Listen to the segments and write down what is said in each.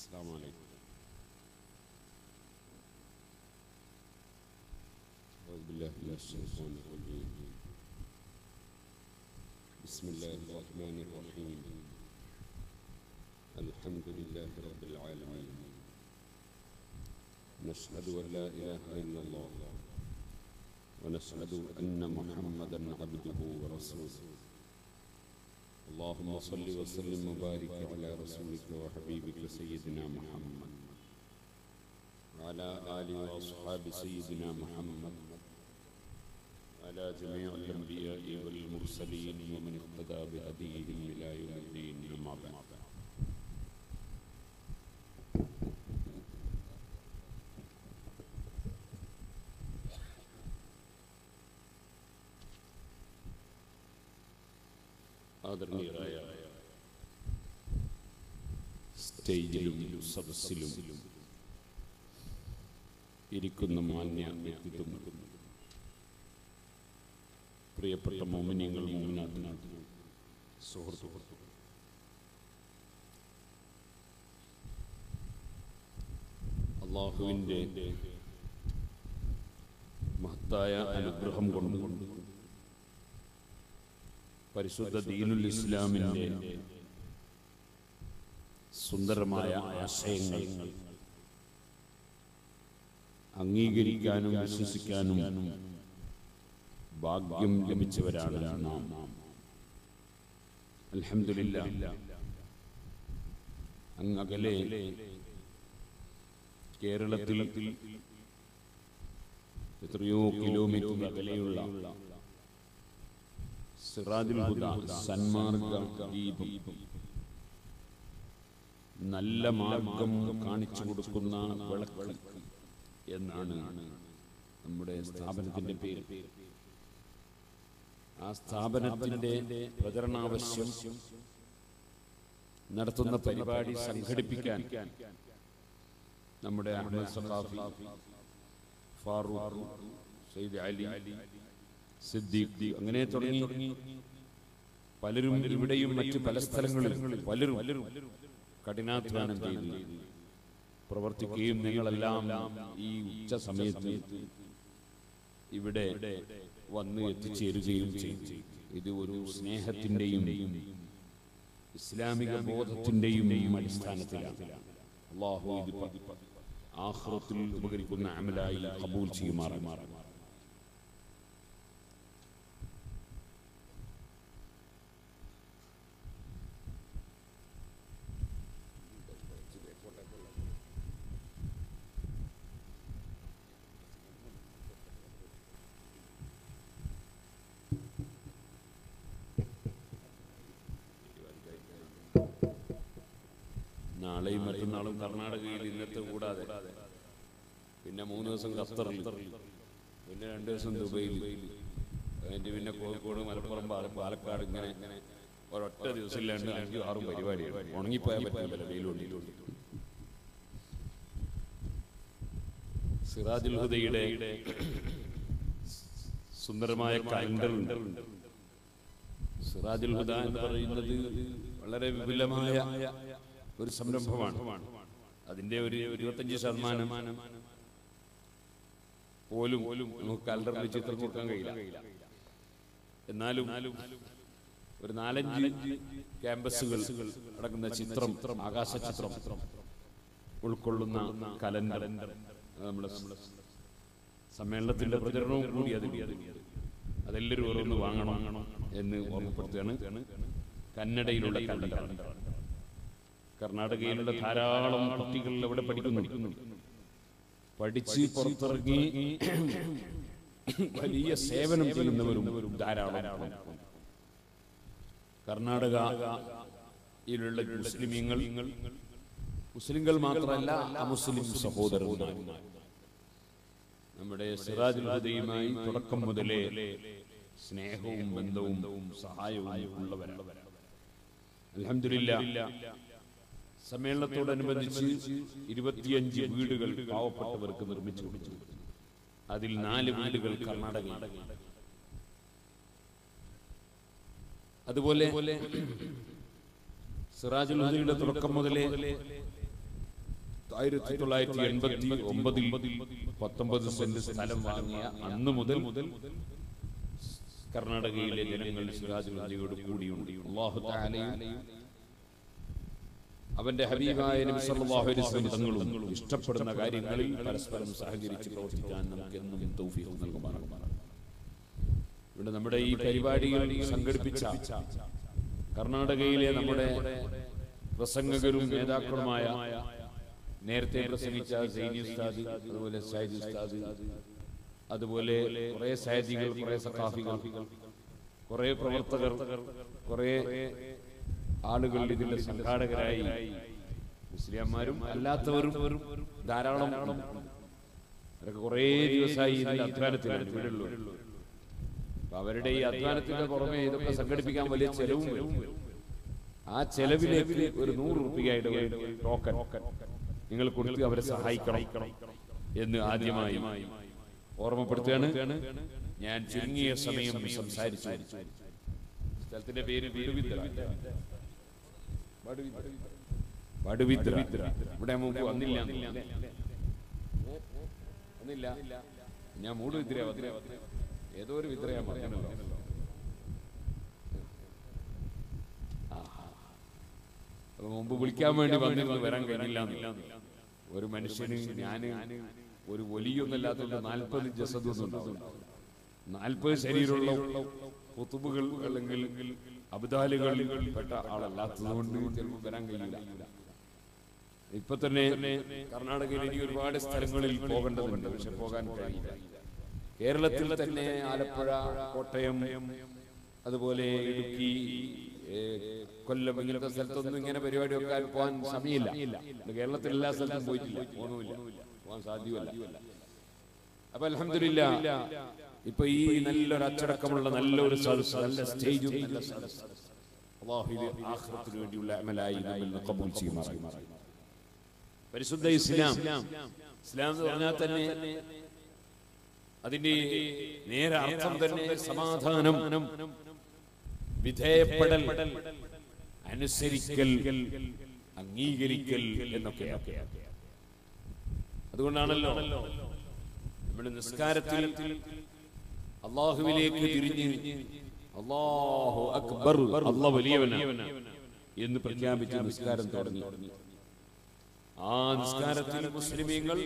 السلام عليكم أعوذ بالله من الشيطان الرجيم بسم الله الرحمن الرحيم الحمد لله رب العالمين نشهد أن لا إله إلا الله ونشهد أن محمدا عبده ورسوله اللهم صل وسلم وبارك على رسولك وحبيبك سيدنا محمد وعلى آل وأصحاب سيدنا محمد على جميع الأنبياء والمرسلين ومن اقتدى بهديهم إلى يوم الدين أما بعد ആദരണീയരായ സ്റ്റേജിലും സദസ്സിലും ഇരിക്കുന്ന മാന്യ വ്യക്തിത്വം പ്രിയപ്പെട്ട മോമിനിയങ്ങൾ മോമിനാഥിനാഥ സുഹൃത്തു അള്ളാഹുവിൻ്റെ മഹത്തായ അനുഗ്രഹം കൊണ്ട് പരിശുദ്ധ ദീനുൽ ഇസ്ലാമിൻ്റെ സുന്ദരമായ ആശയങ്ങൾ അംഗീകരിക്കാനും വിശ്വസിക്കാനും ഭാഗ്യം ലഭിച്ചവരാണ് നാം അൽഹംദുലില്ല അങ്ങകലെ കേരളത്തിൽ എത്രയോ കിലോമീറ്റർ അകലെയുള്ള സിറാജുൽ ഹുദ സന്മാർഗ ദീപം നല്ല മാർഗം കാണിച്ചു കൊടുക്കുന്ന വിളക്ക് എന്നാണ് നമ്മുടെ സ്ഥാപനത്തിന്റെ പേര് ആ സ്ഥാപനത്തിന്റെ പ്രചരണാവശ്യം നടത്തുന്ന പരിപാടി സംഘടിപ്പിക്കാൻ നമ്മുടെ അഹമ്മദ് സഖാഫി ഫാറൂഖ് സയ്യിദ് അലി സിദ്ദീഖ് അങ്ങനെ തുടങ്ങി പലരും ഇവിടെയും മറ്റു പല സ്ഥലങ്ങളിലും പലരും കഠിനാധ്വാനം ചെയ്തു പ്രവർത്തിക്കുകയും നിങ്ങളെല്ലാം ഈ ഉച്ച സമയത്ത് ഇവിടെ വന്ന് എത്തിച്ചേരുകയും ചെയ്തു ഇത് ഒരു സ്നേഹത്തിന്റെയും ഇസ്ലാമിക ബോധത്തിന്റെയും അടിസ്ഥാനത്തിലാണ് അള്ളാഹു ഇത് ആഹ്റത്തിൽ ഉപകരിക്കുന്ന അമലായി കബൂൽ ചെയ്യുമാറാണ് നാളെയും മറ്റന്നാളും കർണാടകയിൽ ഇന്നത്തെ കൂടാതെ പിന്നെ മൂന്ന് ദിവസം ഖത്തറിൽ പിന്നെ രണ്ട് ദിവസം ദുബൈയിൽ അതിന്റെ പിന്നെ കോഴിക്കോട് മലപ്പുറം പാല- പാലക്കാട് ഇങ്ങനെ ഒരൊറ്റ ദിവസം ഇല്ലാണ്ട് അഞ്ചും ആറും പരിപാടിയാണ് ഉണങ്ങിപ്പോയാൽ പറ്റില്ല വെയിലുണ്ട് സിറാജുൽ ഹുദയുടെ സുന്ദരമായ കലണ്ടർ ഉണ്ട് സിറാജുൽ ഹുദ എന്ന് പറയുന്നത് വളരെ വിപുലമായ ഒരു സംരംഭമാണ് അതിന്റെ ഒരു ഇരുപത്തഞ്ച് ശതമാനം പോലും നമുക്ക് കലണ്ടറിൽ ചിത്രം കൊടുക്കാൻ കഴിയില്ല എന്നാലും ഒരു നാലഞ്ച് ക്യാമ്പസുകൾ അടങ്ങുന്ന ചിത്രം ആകാശ ചിത്രം ഉൾക്കൊള്ളുന്ന കലണ്ടർ നമ്മുടെ സമ്മേളനത്തിന്റെ പ്രചരണവും കൂടി അതിൽ അതെല്ലാവരും ഓരോന്ന് വാങ്ങണം എന്ന് ഓർമ്മപ്പെടുത്തുകയാണ് കന്നഡയിലുള്ള കലണ്ടർ കർണാടകയിലുള്ള ധാരാളം കുട്ടികൾ അവിടെ പഠിക്കുന്നു പഠിച്ച് പുറത്തിറങ്ങി വലിയ സേവനം ചെയ്യുന്നവരും ധാരാളം കർണാടകയിലുള്ള മുസ്ലിമീങ്ങൾ മുസ്ലിങ്ങൾ മാത്രമല്ല അമുസ്ലിം സഹോദരന്മാർ നമ്മുടെ സിറാജുൽ ഹുദയുമായി തുടക്കം മുതലേ സ്നേഹവും ബന്ധവും സഹായവും ഉള്ളവരാണ് അലഹമില്ല സമ്മേളനത്തോടനുബന്ധിച്ച് ഇരുപത്തിയഞ്ച് വീടുകൾ പാവപ്പെട്ടവർക്ക് നിർമ്മിച്ചു കൊടുത്തു അതിൽ നാല് വീടുകൾ കർണാടക അതുപോലെ സിറാജുൽ ഹുദയുടെ തുടക്കം മുതലേ ആയിരത്തി തൊള്ളായിരത്തി എൺപത്തി ഒമ്പതിൽ പത്തൊമ്പത് സെന്റ് സ്ഥലം വാങ്ങിയ അന്ന് മുതൽ കർണാടകയിലെ ജനങ്ങൾ സിറാജുദ്ദീനോട് കൂടിയുണ്ട് അള്ളാഹു തആലയും അവന്റെ ഹബീബായ നബി സല്ലല്ലാഹു അലൈഹി വസല്ലം തങ്ങളും ഇഷ്ടപ്പെടുന്ന കാര്യങ്ങളിൽ പരസ്പരം സഹകരിച്ച് പ്രവർത്തിക്കാൻ നമുക്ക് എന്നും തൗഫീഖ് നൽകുമാറാകണം ഇവിടെ നമ്മുടെ ഈ പരിപാടികൾ സംഘടിപ്പിച്ച കർണാടകയിലെ നമ്മുടെ പ്രസംഗകരും നേതാക്കളുമായ നേരത്തെ പ്രസംഗിച്ച സൈനി ഉസ്താദ് അതുപോലെ സൈദ് ഉസ്താദ് അതുപോലെ കുറെ സാദികൾ കുറെ സഖാഫികൾ കുറെ പ്രവർത്തകർ കുറെ ആളുകൾ ഇതിന്റെ സംഘാടകരായി മുസ്ലിംമാരും അല്ലാത്തവരും ധാരാളം അവരൊക്കെ കുറെ ദിവസമായി ഇതിന്റെ അധ്വാനത്തിലാണ് ഇവിടെയുള്ളവർ അപ്പൊ അവരുടെ ഈ അധ്വാനത്തിന്റെ പുറമെ ഇതൊക്കെ സംഘടിപ്പിക്കാൻ വലിയ ചെലവും വരും ആ ചെലവിലേക്ക് ഒരു നൂറ് റുപ്യയുടെ ഒരു ടോക്കൻ നിങ്ങൾ കൊടുത്ത് അവരെ സഹായിക്കണം എന്ന് ആദ്യമായി ഓർമ്മപ്പെടുത്തുകയാണ് ഞാൻ ചുരുങ്ങിയ സമയം സംസാരിച്ചു സ്ഥലത്തിന്റെ പേര് വീടുവിദ്ര വടുവിദ്ര ഇവിടെ മുമ്പ് വന്നില്ല എന്നല്ലേ? വന്നില്ല ഞാൻ മൂട് വിദ്ര ഏതോ ഒരു വിദ്രയാ പറഞ്ഞല്ലോ അപ്പൊ മുമ്പ് വിളിക്കാൻ വേണ്ടി വന്നിരുന്നു വരാൻ കഴിഞ്ഞില്ല എന്ന്. ഒരു മനുഷ്യന് ഞാന് ഒരു വലിയൊന്നല്ലാത്ത നാൽപ്പത് ജസദൊന്നും നാൽപ്പത് ശരീരമുള്ള കുത്തുബുകൾ അല്ലെങ്കിൽ അബ്ദാലുകളിൽ പെട്ട ആളല്ലാത്തതുകൊണ്ട് ചിലപ്പോൾ വരാൻ കഴിയില്ല ഇപ്പൊ തന്നെ കർണാടകയിൽ ഇനി ഒരുപാട് സ്ഥലങ്ങളിൽ പോകേണ്ടതുണ്ട് പക്ഷെ പോകാൻ കഴിയില്ല കേരളത്തിൽ തന്നെ ആലപ്പുഴ കോട്ടയം അതുപോലെ ഇടുക്കി ഏ, കൊല്ലം ഇങ്ങനത്തെ സ്ഥലത്തൊന്നും ഇങ്ങനെ പരിപാടി വെക്കാൻ പോകാൻ സമയമില്ല ഇത് കേരളത്തിൽ എല്ലാ സ്ഥലത്തും പോയിട്ടില്ല പോകുന്നുമില്ല പോകാൻ സാധ്യമല്ല അപ്പൊ അലഹമില്ല ഇപ്പൊ ഈ നല്ലൊരു അച്ചടക്കമുള്ള നല്ലൊരു സദസ്സ് നല്ല സ്റ്റേജും നല്ല സദസ്സ് അല്ലാഹു ഇത് ആഖിറത്തിന് വേണ്ടിയുള്ള അമലായി നമ്മിൽ കബൂൽ ചെയ്യുമാറായി പരിശുദ്ധ ഇസ്ലാം ഇസ്ലാം എന്ന് പറഞ്ഞാൽ തന്നെ അതിന്റെ നേരെ അർത്ഥം തന്നെ സമാധാനം വിധേയപ്പെടൽ അനുസരിക്കൽ അംഗീകരിക്കൽ എന്നൊക്കെയാണ് അതുകൊണ്ടാണല്ലോ നമ്മുടെ നിസ്കാരത്തിൽ അള്ളാഹുവിലേക്ക് തിരിഞ്ഞ് അള്ളാഹു അക്ബർ അള്ളാഹ് വലിയവനാണ് എന്ന് പ്രഖ്യാപിച്ച് നിസ്കാരം തുടങ്ങി ആ നിസ്കാരത്തിൽ മുസ്ലിമീങ്ങൾ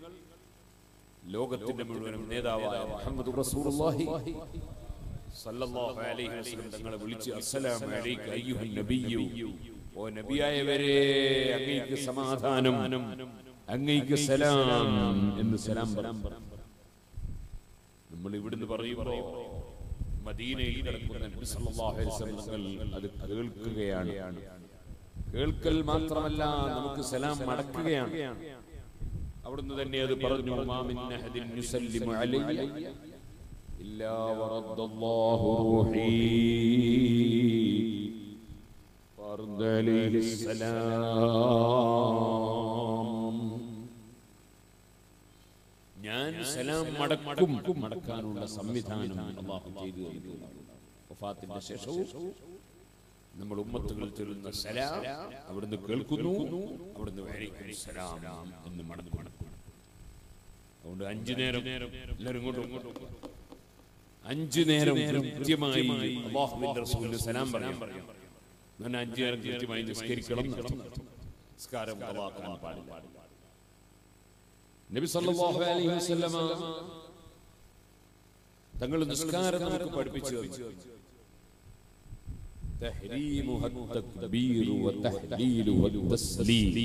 ലോകത്തിന്റെ മുഴുവനും നേതാവായ മുഹമ്മദ് റസൂലുള്ളാഹി സല്ലല്ലാഹു അലൈഹി വസല്ലം തങ്ങളെ വിളിച്ച് അസ്സലാമു അലൈക അയ്യുഹൻ നബിയ്യു ഓ നബിയായവരെ അങ്ങേക്ക് സമാധാനം അങ്ങേക്ക് സലാം എന്ന് സലാം പറഞ്ഞു നമ്മൾ ഇവിടുന്ന് പറയുമ്പോ മദീനയിൽ കിടക്കുന്ന നബി സല്ലല്ലാഹു അലൈഹി വസല്ലം തങ്ങൾ അത് കേൾക്കുകയാണ് കേൾക്കൽ മാത്രമല്ല നമുക്ക് സലാം മടക്കുകയാണ് അവിടുന്ന് തന്നെ അത് പറഞ്ഞു മാ മിൻ അഹദിൻ യുസല്ലിമു അലയ്യ ഇല്ലാ വറദ്ദല്ലാഹു റൂഹി ഫർദ അലൈഹി സലാം ഞാൻ സലാം മടക്കും മടക്കാനുള്ള സംവിധാനം അള്ളാഹു ചെയ്തു തന്നിട്ടുണ്ട് വഫാത്തിന്റെ ശേഷവും നമ്മൾ ഉമ്മത്തുകൾ ചൊല്ലുന്ന സലാം അവിടുന്ന് കേൾക്കുന്നു അവിടുന്ന് വലൈക്കും സലാം എന്ന് മടക്കും അതുകൊണ്ട് അഞ്ചു നേരം എല്ലാവരും ഇങ്ങോട്ടും ഇങ്ങോട്ടും അഞ്ചു നേരം കൃത്യമായി അള്ളാഹുവിന്റെ റസൂലിന് സലാം പറയാൻ ഞാൻ അഞ്ചു നേരം കൃത്യമായി നിസ്കരിക്കണം എന്നർത്ഥം. നിസ്കാരം കളാക്കാൻ പാടില്ല നബി സല്ലല്ലാഹു അലൈഹി വസല്ലമ തങ്ങൾ നിസ്കാരം നമുക്ക് പഠിപ്പിച്ചു തന്നു تحريمها التكبير وتحليلها التسليم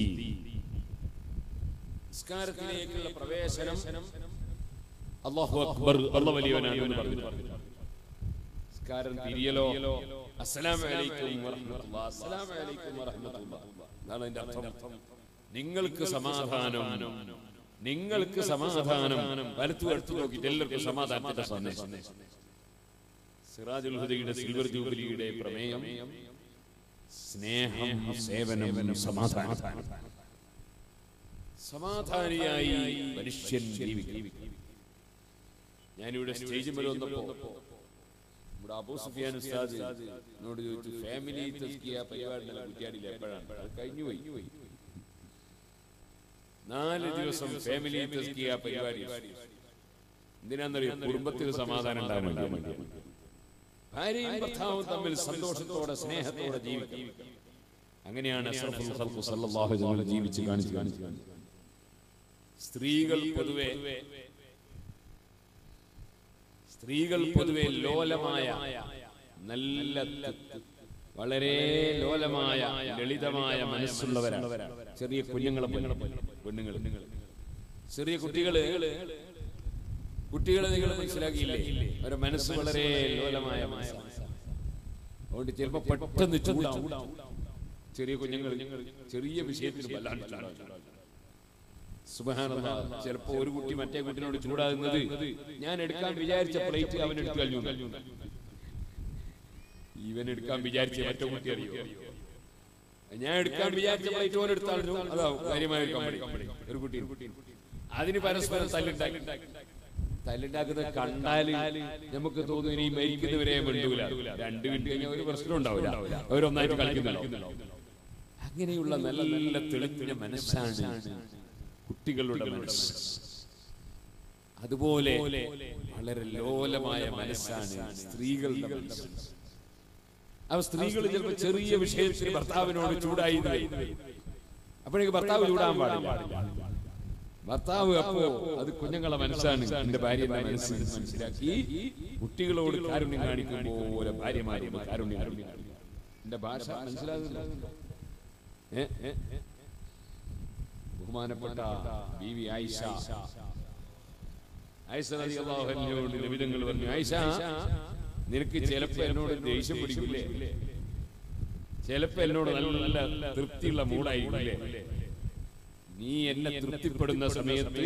നിസ്കാരത്തിലേക്കുള്ള പ്രവേശനം അല്ലാഹു അക്ബർ അല്ലാഹു വലിയവനാണ് എന്ന് പറഞ്ഞു നിസ്കാരം തിരിയലോ അസ്സലാമു അലൈക്കും വറഹ്മത്തുള്ളാഹി അസ്സലാമു അലൈക്കും വറഹ്മത്തുള്ളാഹി എന്നാണ് അതിന്റെ അർത്ഥം നിങ്ങൾക്ക് സമാധാനം നിങ്ങൾക്ക് സമാധാനം വലത്തു എടുത്തു നോക്കിയിട്ട് എല്ലാവർക്കും സമാധാനത്തിന്റെ സന്ദേശം സിറാജുൽ ഹുദയുടെ സിൽവർ ജൂബിലിയുടെ പ്രമേയം സ്നേഹം സേവനം സമാധാനം സമാധാനിയായി മനുഷ്യൻ ജീവിക്കും ഞാനിവിടെ സ്റ്റേജിൽ മേലെ വന്നപ്പോ നമ്മുടെ അബൂ സുഫിയാൻ ഉസ്താദ് എന്നോട് ചോദിച്ചു ഫാമിലി തസ്കിയ പരിപാടി കുറ്റിയാടിയില്ല എപ്പോഴാണ് അത് കഴിഞ്ഞു പോയി നാല് ദിവസം ഫാമിലി തസ്കിയ പരിപാടി എന്തിനാന്നറിയോ കുടുംബത്തിൽ സമാധാനം ഉണ്ടാകാൻ വേണ്ടി ഭാര്യയും ഭർത്താവും തമ്മിൽ സന്തോഷത്തോടെ സ്നേഹത്തോടെ ജീവിക്കണം അങ്ങനെയാണ് അഷ്റഫുൽ ഖൽഖ് സല്ലല്ലാഹു അലൈഹി വസല്ലം ജീവിച്ച് കാണിച്ചു കാണിച്ചു സ്ത്രീകൾ പൊതുവെ സ്ത്രീകൾ പൊതുവെ ലോലമായ നല്ല ത- വളരെ ലോലമായ ലളിതമായ മനസ്സുള്ളവരാണ് ചെറിയ കുഞ്ഞുങ്ങളെ പെണ്ണുങ്ങൾ ചെറിയ കുട്ടികള് കുട്ടികളെ നിങ്ങൾ മനസ്സിലാക്കിയില്ലേ അവരുടെ മനസ്സ് വളരെ ലോലമായ മനസ്സാണ് അതുകൊണ്ട് ചിലപ്പോ പെട്ടെന്ന് ചൂടാവും ചെറിയ കുഞ്ഞുങ്ങൾ ചെറിയ വിഷയത്തിൽ വല്ലാണ്ട് ചൂടാവും. സുബ്ഹാനല്ലാഹ്. ചിലപ്പോ ഒരു കുട്ടി മറ്റേ കുട്ടിനോട് ചൂടാകുന്നത് ഞാൻ എടുക്കാൻ വിചാരിച്ച പ്ലേറ്റ് അവൻ എടുത്തു കഴിഞ്ഞു ഇവൻ എടുക്കാൻ വിചാരിച്ച മറ്റേ കുട്ടി അറിയോ ഞാൻ എടുക്കാൻ വിചാരിച്ച പ്ലേറ്റ് ഓൻ എടുത്താലും അതാ കാര്യമായ ഒരു കമ്പനി ഒരു കുട്ടി അതിന് പരസ്പരം തല്ലുണ്ടാക്കി തല്ലുണ്ടാക്കുന്നത് കണ്ടാല് നമുക്ക് തോന്നും ഇനി മരിക്കുന്നവരെ മിണ്ടൂല രണ്ട് മിനിറ്റ് കഴിഞ്ഞാൽ ഒരു പ്രശ്നം ഉണ്ടാവില്ല അവരൊന്നായിട്ട് കളിക്കുന്നുണ്ടോ അങ്ങനെയുള്ള നല്ല തെളിഞ്ഞ മനസ്സാണ് കുട്ടികളുടെ മനസ്സ് അതുപോലെ വളരെ ലോലമായ മനസ്സാണ് സ്ത്രീകളുടെ മനസ്സ് അവ സ്ത്രീകൾ ചിലപ്പോൾ ചെറിയ വിഷയത്തിൽ ഭർത്താവിനോട് ചൂടായി എന്ന് വരും. അപ്പോഴേക്ക് ഭർത്താവ് ചൂടാൻ പാടില്ല ഭർത്താവ് അപ്പോ അത് കുഞ്ഞുങ്ങളെ മനസ്സാണ് എന്റെ ഭാര്യയുടെ മനസ്സ് എന്ന് മനസ്സിലാക്കി കുട്ടികളോട് കാരുണ്യം കാണിക്കും പോലെ ഭാര്യമാരോട് കാരുണ്യം കാണിക്കും എന്റെ ഭാഷ മനസ്സിലാകുന്നില്ല ഏ? ഏ? ഏ? ബഹുമാനപ്പെട്ട ബി വി ആയിഷ ആയിഷ റളിയല്ലാഹു അൻഹയോട് നബിതങ്ങൾ പറഞ്ഞു ആയിഷ നിനക്ക് ചിലപ്പോ എന്നോട് ദേഷ്യം പിടിക്കില്ലേ ചിലപ്പോ എന്നോട് നല്ല തൃപ്തിയുള്ള മൂടായിരിക്കില്ലേ നീ എന്നെ തൃപ്തിപ്പെടുന്ന സമയത്ത്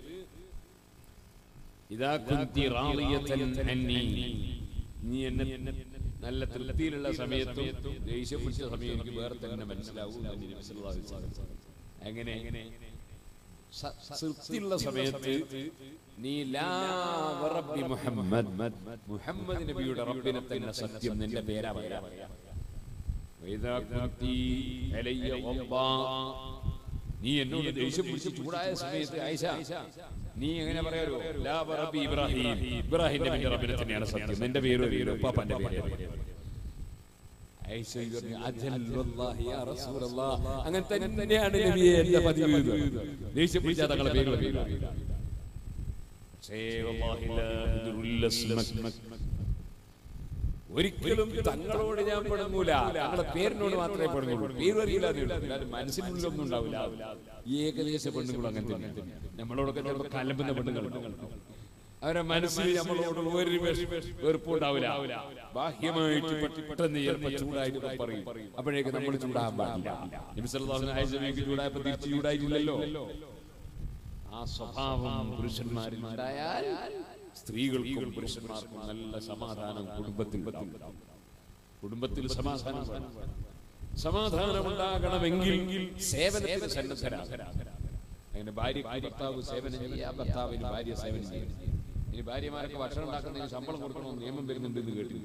ഇതാ കുന്തി റാളിയത്തൻ അന്നി നീ എന്നെ നല്ല തൃപ്തിയിലുള്ള സമയത്തും ദേഷ്യം പിടിച്ച സമയം എനിക്ക് വേറെ തന്നെ മനസ്സിലാവും എന്ന് നബി സല്ലല്ലാഹു അലൈഹി വസല്ലം. എങ്ങനെ സ- തൃപ്തിയുള്ള സമയത്ത് നീ ലാ വറബ്ബി മുഹമ്മദ് മുഹമ്മദ് നബിയുടെ റബ്ബിനെ തന്നെ സത്യം നിന്റെ പേരാ പറയാ വൈദാ കുന്തി അലയ്യ വദ്ദാ. നീ എന്നോട് ദേഷ്യം പിടിച്ച് ചൂടായ സമയത്ത് ആയിഷ നീ എങ്ങനെ പറയാലോ ലാ റബ്ബി ഇബ്രാഹിം ഇബ്രാഹിം നബിയുടെ റബ്ബിനെ തന്നെയാണ് സത്യം നിന്റെ പേര് അറിയില്ല ഉപ്പാപ്പന്റെ പേര് അറിയില്ല. ആയിഷ പറഞ്ഞു, "അജൽ വല്ലാഹി യാ റസൂലല്ലാഹ്." അങ്ങനെ തന്നെയാണ് നബിയെ എന്റെ പതിവ് ഇത്. ദേഷ്യം പിടിച്ചാൽ തങ്ങളെ പേര് അറിയില്ല പക്ഷേ വല്ലാഹി ലാ അദ്റുല്ല സ്മക്. ഒരിക്കലും തങ്ങളോട് ഞാൻ പെടുങ്ങൂല തങ്ങളെ പേരിനോട് മാത്രമേ പെടുങ്ങുള്ളൂ പേര് അറിയില്ല എന്നേ ഉള്ളൂ. അല്ലാതെ മനസ്സിനുള്ളിലൊന്നും ഉണ്ടാവില്ല ഏകദേശ പെണ്ണുങ്ങളും അങ്ങനെ തന്നെ നമ്മളോടൊക്കെ ചിലപ്പോൾ കലമ്പുന്ന പെണ്ണുങ്ങൾ അവരെ മനസ്സിൽ നമ്മളോട് ഒരു വെറുപ്പുണ്ടാവില്ല ബാഹ്യമായിട്ട് പെട്ടെന്ന് ചിലപ്പോൾ ചൂടായിട്ട് പറയും അപ്പോഴേക്ക് നമ്മൾ ചൂടാൻ പാടില്ല നബി സല്ലല്ലാഹു അലൈഹി വസല്ലമയ്ക്ക് ചൂടായപ്പോൾ തിരിച്ച് ചൂടായിട്ടില്ലല്ലോ ആ സ്വഭാവം പുരുഷന്മാരിൽ ഉണ്ടായാൽ സ്ത്രീകൾക്കും പുരുഷന്മാർക്കും നല്ല സമാധാനം കുടുംബത്തിൽ ഉണ്ടാവും. കുടുംബത്തിൽ സമാധാനം വേണം. സമാധാനം ഉണ്ടാകണമെങ്കിൽ സേവനത്തിന് സന്നദ്ധരാകണം അങ്ങനെ ഭാര്യ ഭർത്താവ് സേവനം ചെയ്യാം ഭർത്താവിന് ഭാര്യ സേവനം ചെയ്യാം ഇനി ഭാര്യമാരൊക്കെ ഭക്ഷണം ഉണ്ടാക്കുന്നതിന് ശമ്പളം കൊടുക്കണമെന്ന് നിയമം വരുന്നുണ്ട് എന്ന് കേട്ടു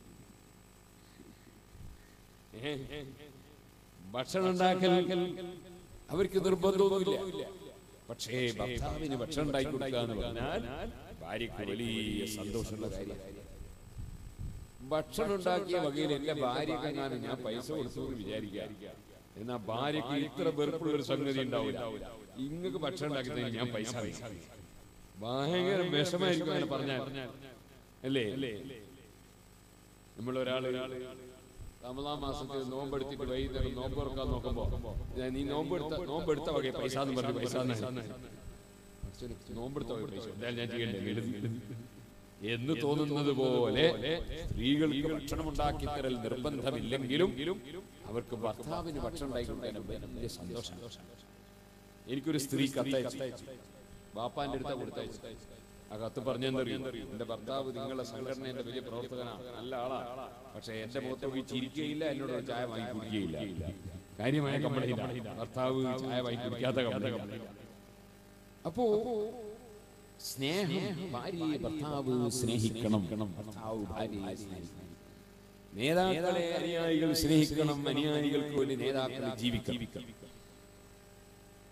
ഏ? ഭക്ഷണം ഉണ്ടാക്കൽ അവർക്ക് നിർബന്ധമൊന്നുമില്ല പക്ഷേ ഭർത്താവിന് ഭക്ഷണം ഉണ്ടാക്കി കൊടുക്കുക എന്ന് പറഞ്ഞാൽ ഭാര്യക്ക് വലിയ സന്തോഷമുള്ള കാര്യം ഭക്ഷണം ഉണ്ടാക്കിയ വകയിൽ എന്റെ ഭാര്യക്ക് എങ്ങാനും ഞാൻ പൈസ കൊടുത്തു എന്ന് വിചാരിക്കാം എന്നാ ഭാര്യക്ക് ഇത്ര വെറുപ്പുള്ള ഒരു സംഗതി ഉണ്ടാവില്ല ഇങ്ങക്ക് ഭക്ഷണം ഉണ്ടാക്കി ഞാൻ പൈസ തരും. ഭയങ്കര വിഷമായിരിക്കും അങ്ങനെ പറഞ്ഞാൽ അല്ലേ നമ്മൾ ഒരാള് റമദാൻ മാസത്തിൽ നോമ്പെടുത്തിട്ട് വൈകുന്നേരം നോമ്പ് തുറക്കാൻ നോക്കുമ്പോ ഞാൻ നീ നോമ്പെടുത്ത നോമ്പെടുത്ത വകയെ പൈസ എന്ന് പറഞ്ഞു പൈസ എന്ന് നോമ്പെടുത്ത വകയെ പൈസ എന്തായാലും ഞാൻ ചെയ്യണ്ടേ എഴുതി എന്ന് തോന്നുന്നത് പോലെ സ്ത്രീകൾക്ക് ഭക്ഷണം ഉണ്ടാക്കി തരൽ നിർബന്ധമില്ലെങ്കിലും അവർക്ക് ഭർത്താവിന് ഭക്ഷണം ഉണ്ടാക്കി കൊടുക്കാൻ വലിയ സന്തോഷം എനിക്കൊരു സ്ത്രീ കത്തയച്ചു ബാപ്പാന്റെ അടുത്ത കൊടുത്തയച്ചു ആ കത്ത് പറഞ്ഞെന്നറിയും എന്റെ ഭർത്താവ് നിങ്ങളെ സംഘടനയുടെ വലിയ പ്രവർത്തകനാണ് നല്ല ആളാ പക്ഷെ എന്റെ മുഖത്ത് പോയി ചിരിക്കുകയില്ല എന്നോട് ഒരു ചായ വാങ്ങി കുടിക്കുകയില്ല കാര്യമായ കമ്പനിയില്ല ഭർത്താവ് ചായ വാങ്ങി കുടിക്കാത്ത കമ്പനി അപ്പോ സ്നേഹം ഭാര്യയെ ഭർത്താവ് സ്നേഹിക്കണം ഭർത്താവ് ഭാര്യയെ സ്നേഹിക്കണം നേതാക്കളെ അനുയായികൾ സ്നേഹിക്കണം അനുയായികൾക്ക് വേണ്ടി നേതാക്കളെ ജീവിക്കണം